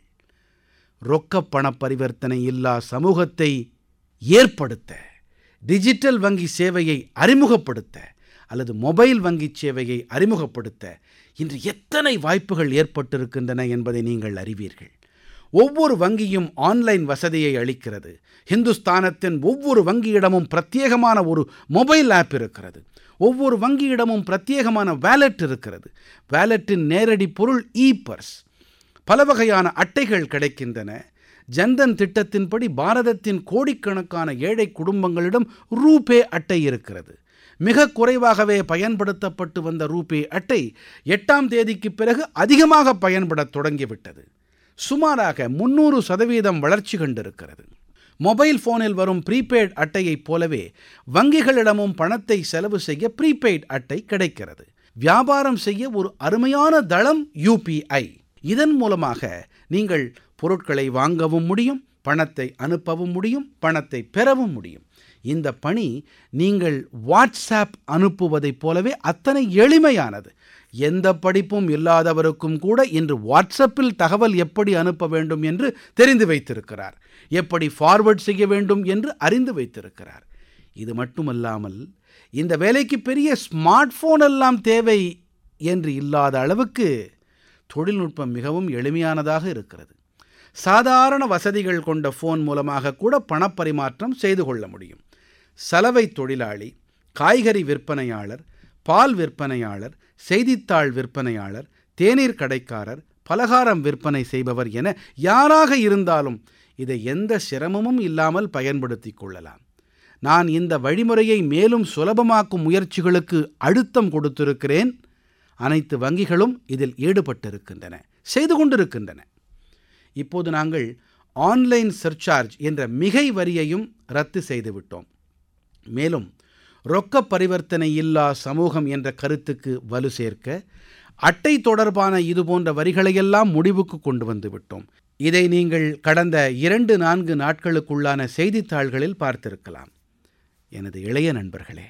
[SPEAKER 2] ரொக்கப் பண பரிவர்த்தனை இல்லா சமூகத்தை ஏற்படுத்த டிஜிட்டல் வங்கி சேவையை அறிமுகப்படுத்த அல்லது மொபைல் வங்கி சேவையை அறிமுகப்படுத்த இன்று எத்தனை வாய்ப்புகள் ஏற்பட்டிருக்கின்றன என்பதை நீங்கள் அறிவீர்கள் ஒவ்வொரு வங்கியும் ஆன்லைன் வசதியை அளிக்கிறது ஹிந்துஸ்தானத்தின் ஒவ்வொரு வங்கியிடமும் பிரத்யேகமான ஒரு மொபைல் ஆப் இருக்கிறது ஒவ்வொரு வங்கியிடமும் பிரத்யேகமான வேலெட் இருக்கிறது வேலெட்டின் நேரடி பொருள் இ பர்ஸ் பல வகையான அட்டைகள் கிடைக்கின்றன ஜன்தன் திட்டத்தின்படி பாரதத்தின் கோடிக்கணக்கான ஏழை குடும்பங்களிடம் ரூபே அட்டை இருக்கிறது மிக குறைவாகவே பயன்படுத்தப்பட்டு வந்த ரூபே அட்டை எட்டாம் தேதிக்கு பிறகு அதிகமாக பயன்படத் தொடங்கிவிட்டது சுமாராக முன்னூறு சதவீதம் வளர்ச்சி கண்டிருக்கிறது மொபைல் போனில் வரும் ப்ரீபெய்ட் அட்டையைப் போலவே வங்கிகளிடமும் பணத்தை செலவு செய்ய ப்ரீபெய்ட் அட்டை கிடைக்கிறது வியாபாரம் செய்ய ஒரு அருமையான தளம் யூபிஐ இதன் மூலமாக நீங்கள் பொருட்களை வாங்கவும் முடியும் பணத்தை அனுப்பவும் முடியும் பணத்தை பெறவும் முடியும் இந்த பணி நீங்கள் வாட்ஸ்ஆப் அனுப்புவதைப் போலவே அத்தனை எளிமையானது எந்த படிப்பும் இல்லாதவருக்கும் கூட இன்று வாட்ஸ்அப்பில் தகவல் எப்படி அனுப்ப வேண்டும் என்று தெரிந்து வைத்திருக்கிறார் எப்படி ஃபார்வர்ட் செய்ய வேண்டும் என்று அறிந்து வைத்திருக்கிறார் இது மட்டுமல்லாமல் இந்த வேலைக்கு பெரிய ஸ்மார்ட் போன் எல்லாம் தேவை என்று இல்லாத அளவுக்கு தொழில்நுட்பம் மிகவும் எளிமையானதாக இருக்கிறது சாதாரண வசதிகள் கொண்ட ஃபோன் மூலமாக கூட பணப்பரிமாற்றம் செய்து கொள்ள முடியும் சலவை தொழிலாளி காய்கறி விற்பனையாளர் பால் விற்பனையாளர் செய்தித்தாள் விற்பனையாளர் தேநீர் கடைக்காரர் பலகாரம் விற்பனை செய்பவர் என யாராக இருந்தாலும் இதை எந்த சிரமமும் இல்லாமல் பயன்படுத்தி கொள்ளலாம் நான் இந்த வழிமுறையை மேலும் சுலபமாக்கும் முயற்சிகளுக்கு அழுத்தம் கொடுத்திருக்கிறேன் அனைத்து வங்கிகளும் இதில் ஈடுபட்டிருக்கின்றன செய்து கொண்டிருக்கின்றன இப்போது நாங்கள் ஆன்லைன் சர்சார்ஜ் என்ற மிகை வரியையும் ரத்து செய்துவிட்டோம் மேலும் ரொக்க பரிவர்த்தனை இல்லா சமூகம் என்ற கருத்துக்கு வலு சேர்க்க அட்டை தொடர்பான இதுபோன்ற வரிகளையெல்லாம் முடிவுக்கு கொண்டு வந்து விட்டோம் இதை நீங்கள் கடந்த இரண்டு நான்கு நாட்களுக்குள்ளான செய்தித்தாள்களில் பார்த்திருக்கலாம் எனது இளைய நண்பர்களே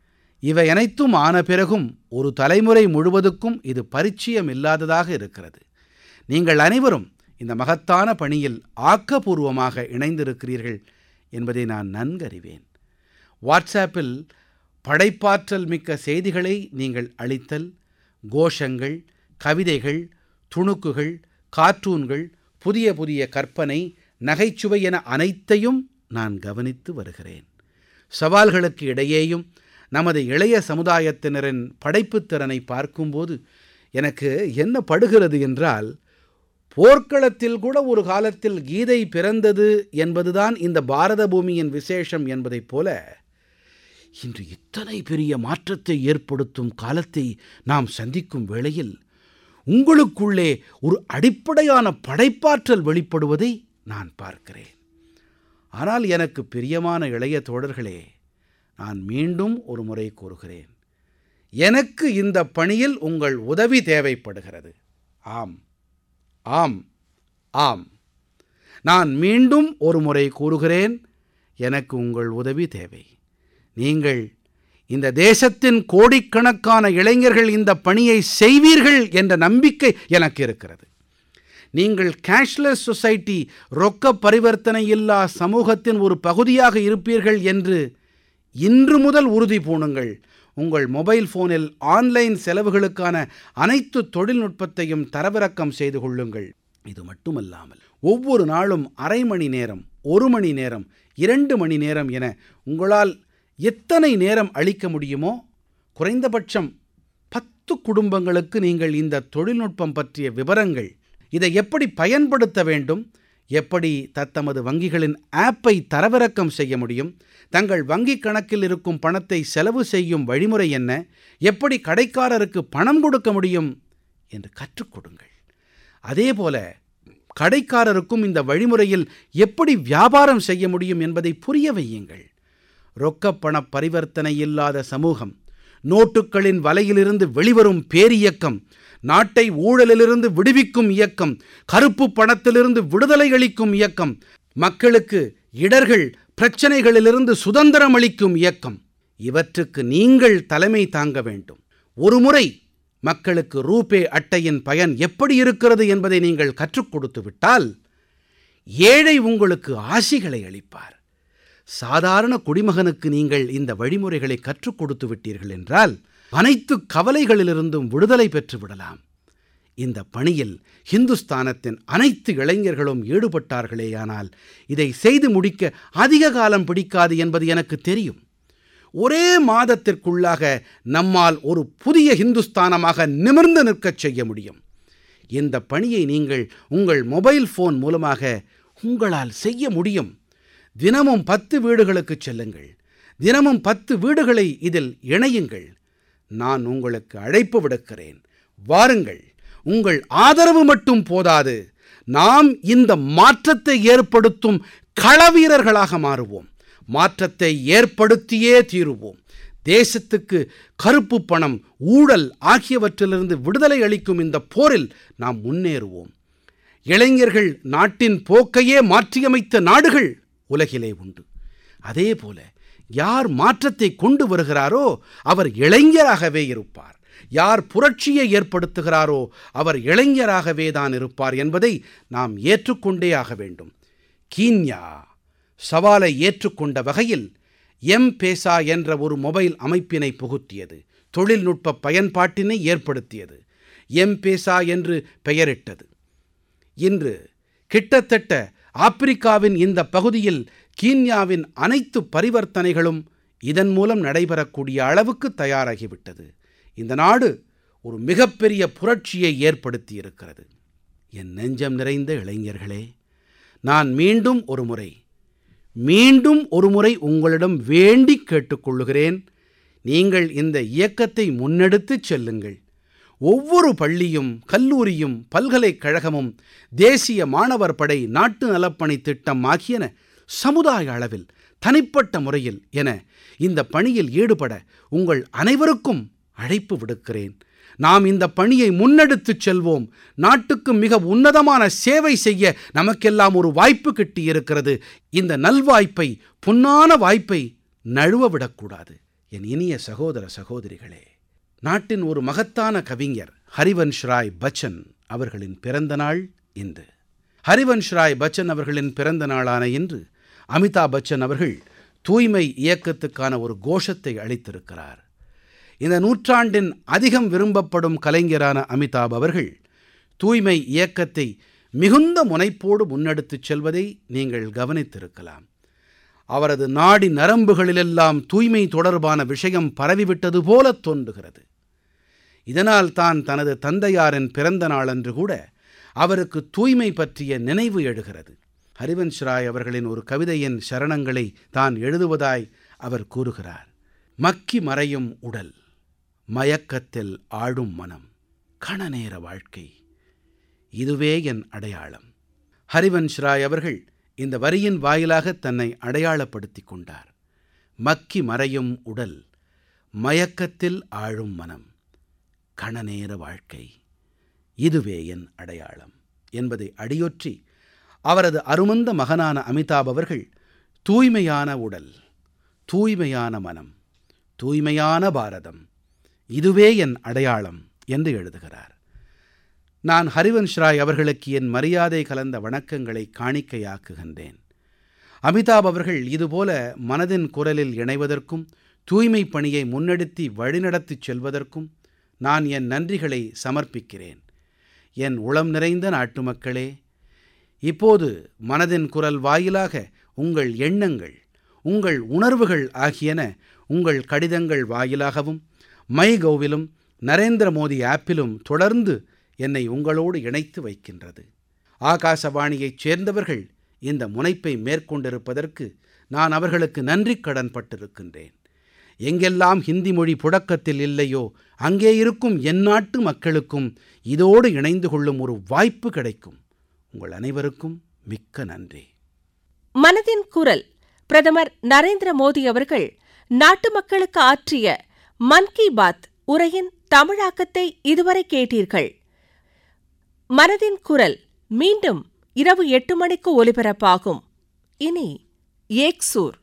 [SPEAKER 2] இவை அனைத்தும் ஆன பிறகும் ஒரு தலைமுறை முழுவதுக்கும் இது பரிச்சயம் இல்லாததாக இருக்கிறது நீங்கள் அனைவரும் இந்த மகத்தான பணியில் ஆக்கப்பூர்வமாக இணைந்திருக்கிறீர்கள் என்பதை நான் நன்கறிவேன் வாட்ஸ்ஆப்பில் படைப்பாற்றல் மிக்க செய்திகளை நீங்கள் அளித்தல் கோஷங்கள் கவிதைகள் துணுக்குகள் கார்ட்டூன்கள் புதிய புதிய கற்பனை நகைச்சுவை என அனைத்தையும் நான் கவனித்து வருகிறேன் சவால்களுக்கு இடையேயும் நமது இளைய சமுதாயத்தினரின் படைப்புத் திறனை பார்க்கும்போது எனக்கு என்ன படுகிறது என்றால் போர்க்களத்தில் கூட ஒரு காலத்தில் கீதை பிறந்தது என்பதுதான் இந்த பாரத பூமியின் விசேஷம் என்பதைப் போல இன்று இத்தனை பெரிய மாற்றத்தை ஏற்படுத்தும் காலத்தை நாம் சந்திக்கும் வேளையில் உங்களுக்குள்ளே ஒரு அடிப்படையான படைப்பாற்றல் வெளிப்படுவதை நான் பார்க்கிறேன் ஆனால் எனக்கு பிரியமான இளைய தோழர்களே நான் மீண்டும் ஒரு முறை கூறுகிறேன் எனக்கு இந்த பணியில் உங்கள் உதவி தேவைப்படுகிறது ஆம் ஆம் ஆம் நான் மீண்டும் ஒரு முறை கூறுகிறேன் எனக்கு உங்கள் உதவி தேவை நீங்கள் இந்த தேசத்தின் கோடிக்கணக்கான இளைஞர்கள் இந்த பணியை செய்வீர்கள் என்ற நம்பிக்கை எனக்கு இருக்கிறது நீங்கள் கேஷ்லெஸ் சொசைட்டி ரொக்க பரிவர்த்தனை இல்லா சமூகத்தின் ஒரு பகுதியாக இருப்பீர்கள் என்று இன்று முதல் உறுதி பூணுங்கள் உங்கள் மொபைல் ஃபோனில் ஆன்லைன் செலவுகளுக்கான அனைத்து தொழில்நுட்பத்தையும் தரவிறக்கம் செய்து கொள்ளுங்கள் இது மட்டுமல்லாமல் ஒவ்வொரு நாளும் அரை மணி நேரம் ஒரு மணி நேரம் இரண்டு மணி நேரம் என உங்களால் எத்தனை நேரம் அளிக்க முடியுமோ குறைந்தபட்சம் பத்து குடும்பங்களுக்கு நீங்கள் இந்த தொழில்நுட்பம் பற்றிய விவரங்கள் இதை எப்படி பயன்படுத்த வேண்டும் எப்படி தத்தமது வங்கிகளின் ஆப்பை தரவிறக்கம் செய்ய முடியும் தங்கள் வங்கிக் கணக்கில் இருக்கும் பணத்தை செலவு செய்யும் வழிமுறை என்ன எப்படி கடைக்காரருக்கு பணம் கொடுக்க முடியும் என்று கற்றுக் கொடுங்கள் அதேபோல கடைக்காரருக்கும் இந்த வழிமுறையில் எப்படி வியாபாரம் செய்ய முடியும் என்பதை புரிய வையுங்கள் ரொக்கப்பண பரிவர்த்தனை இல்லாத சமூகம் நோட்டுகளின் வலையிலிருந்து வெளிவரும் பேரியக்கம் நாட்டை ஊழலிலிருந்து விடுவிக்கும் இயக்கம் கருப்பு பணத்திலிருந்து விடுதலை அளிக்கும் இயக்கம் மக்களுக்கு இடர்கள் பிரச்சனைகளிலிருந்து சுதந்திரம் அளிக்கும் இயக்கம் இவற்றுக்கு நீங்கள் தலைமை தாங்க வேண்டும் ஒருமுறை மக்களுக்கு ரூபே அட்டையின் பயன் எப்படி இருக்கிறது என்பதை நீங்கள் கற்றுக் கொடுத்து விட்டால் ஏழை உங்களுக்கு ஆசிகளை அளிப்பார் சாதாரண குடிமகனுக்கு நீங்கள் இந்த வழிமுறைகளை கற்றுக் கொடுத்து விட்டீர்கள் என்றால் அனைத்து கவலைகளிலிருந்தும் விடுதலை பெற்று விடலாம் இந்த பணியில் ஹிந்துஸ்தானத்தின் அனைத்து இளைஞர்களும் ஈடுபட்டார்களேயானால் இதை செய்து முடிக்க அதிக காலம் பிடிக்காது என்பது எனக்கு தெரியும் ஒரே மாதத்திற்குள்ளாக நம்மால் ஒரு புதிய ஹிந்துஸ்தானமாக நிமிர்ந்து நிற்கச் செய்ய முடியும் இந்த பணியை நீங்கள் உங்கள் மொபைல் ஃபோன் மூலமாக உங்களால் செய்ய முடியும் தினமும் பத்து வீடுகளுக்கு செல்லுங்கள் தினமும் பத்து வீடுகளை இதில் இணையுங்கள் நான் உங்களுக்கு அழைப்பு விடுக்கிறேன் வாருங்கள் உங்கள் ஆதரவு மட்டும் போதாது நாம் இந்த மாற்றத்தை ஏற்படுத்தும் களவீரர்களாக மாறுவோம் மாற்றத்தை ஏற்படுத்தியே தீருவோம் தேசத்துக்கு கருப்பு பணம் ஊழல் ஆகியவற்றிலிருந்து விடுதலை அளிக்கும் இந்த போரில் நாம் முன்னேறுவோம் இளைஞர்கள் நாட்டின் போக்கையே மாற்றியமைத்த நாடுகள் உலகிலே உண்டு அதே போல யார் மாற்றத்தை கொண்டு வருகிறாரோ அவர் இளைஞராகவே இருப்பார் யார் புரட்சியை ஏற்படுத்துகிறாரோ அவர் இளைஞராகவே தான் இருப்பார் என்பதை நாம் ஏற்றுக்கொண்டே ஆக வேண்டும் கீன்யா சவாலை ஏற்றுக்கொண்ட வகையில் எம் பேசா என்ற ஒரு மொபைல் அமைப்பினை புகுத்தியது தொழில்நுட்ப பயன்பாட்டினை ஏற்படுத்தியது எம் பேசா என்று பெயரிட்டது இன்று கிட்டத்தட்ட ஆப்பிரிக்காவின் இந்த பகுதியில் கீன்யாவின் அனைத்து பரிவர்த்தனைகளும் இதன் மூலம் நடைபெறக்கூடிய அளவுக்கு தயாராகிவிட்டது இந்த நாடு ஒரு மிகப்பெரிய புரட்சியை ஏற்படுத்தி இருக்கிறது என் நெஞ்சம் நிறைந்த இளைஞர்களே நான் மீண்டும் ஒரு முறை மீண்டும் ஒரு முறை உங்களிடம் வேண்டி கேட்டுக்கொள்ளுகிறேன் நீங்கள் இந்த இயக்கத்தை முன்னெடுத்துச் செல்லுங்கள் ஒவ்வொரு பள்ளியும் கல்லூரியும் பல்கலைக்கழகமும் தேசிய மாணவர் படை நாட்டு நலப்பணி திட்டம் ஆகியன சமுதாய அளவில் தனிப்பட்ட முறையில் என இந்த பணியில் ஈடுபட உங்கள் அனைவருக்கும் அழைப்பு விடுக்கிறேன் நாம் இந்த பணியை முன்னெடுத்துச் செல்வோம் நாட்டுக்கு மிக உன்னதமான சேவை செய்ய நமக்கெல்லாம் ஒரு வாய்ப்பு கிட்டியிருக்கிறது இந்த நல்வாய்ப்பை பொன்னான வாய்ப்பை நழுவ விடக்கூடாது என் இனிய சகோதர சகோதரிகளே நாட்டின் ஒரு மகத்தான கவிஞர் ஹரிவன்ஷ் ராய் பச்சன் அவர்களின் பிறந்த நாள் இன்று ஹரிவன்ஷ் ராய் பச்சன் அவர்களின் பிறந்த நாளான இன்று அமிதாப் பச்சன் அவர்கள் தூய்மை இயக்கத்துக்கான ஒரு கோஷத்தை அளித்திருக்கிறார் இந்த நூற்றாண்டின் அதிகம் விரும்பப்படும் கலைஞரான அமிதாப் அவர்கள் தூய்மை இயக்கத்தை மிகுந்த முனைப்போடு முன்னெடுத்துச் செல்வதை நீங்கள் கவனித்திருக்கலாம் அவரது நாடி நரம்புகளிலெல்லாம் தூய்மை தொடர்பான விஷயம் பரவிவிட்டது போலத் தோன்றுகிறது இதனால் தான் தனது தந்தையாரின் பிறந்த நாளன்று கூட அவருக்கு தூய்மை பற்றிய நினைவு எழுகிறது ஹரிவன்ஷ் ராய் அவர்களின் ஒரு கவிதையின் சரணங்களை தான் எழுதுவதாய் அவர் கூறுகிறார் மக்கி மறையும் உடல் மயக்கத்தில் ஆடும் மனம் கணநேர வாழ்க்கை இதுவே என் அடையாளம் ஹரிவன்ஷ் ராய் அவர்கள் இந்த வரியின் வாயிலாக தன்னை அடையாளப்படுத்திக் கொண்டார் மக்கி மறையும் உடல் மயக்கத்தில் ஆழும் மனம் கணநேர வாழ்க்கை இதுவே என் அடையாளம் என்பதை அடியொற்றி அவரது அருமந்த மகனான அமிதாப் அவர்கள் தூய்மையான உடல் தூய்மையான மனம் தூய்மையான பாரதம் இதுவே என் அடையாளம் என்று எழுதுகிறார் நான் ஹரிவன்ஷ் ராய் அவர்களுக்கு என் மரியாதை கலந்த வணக்கங்களை காணிக்கையாக்குகின்றேன் அமிதாப் அவர்கள் இதுபோல மனதின் குரலில் இணைவதற்கும் தூய்மை பணியை முன்னெடுத்தி வழிநடத்திச் செல்வதற்கும் நான் என் நன்றிகளை சமர்ப்பிக்கிறேன் என் உளம் நிறைந்த நாட்டு மக்களே இப்போது மனதின் குரல் வாயிலாக உங்கள் எண்ணங்கள் உங்கள் உணர்வுகள் ஆகியன உங்கள் கடிதங்கள் வாயிலாகவும் மை கௌவிலும் நரேந்திர மோடி ஆப்பிலும் தொடர்ந்து என்னை உங்களோடு இணைத்து வைக்கின்றது ஆகாசவாணியைச் சேர்ந்தவர்கள் இந்த முனைப்பை மேற்கொண்டிருப்பதற்கு நான் அவர்களுக்கு நன்றி கடன் பட்டிருக்கின்றேன் எங்கெல்லாம் ஹிந்தி மொழி புழக்கத்தில் இல்லையோ அங்கே இருக்கும் என் நாட்டு மக்களுக்கும் இதோடு இணைந்து கொள்ளும் ஒரு வாய்ப்பு கிடைக்கும் உங்கள் அனைவருக்கும் மிக்க நன்றி
[SPEAKER 1] மனதின் குரல் பிரதமர் நரேந்திர மோடி அவர்கள் நாட்டு மக்களுக்கு ஆற்றிய மன் கி பாத் உரையின் தமிழாக்கத்தை இதுவரை கேட்டீர்கள் மனதின் குரல் மீண்டும் இரவு எட்டு மணிக்கு ஒலிபரப்பாகும் இனி ஏக்சூர்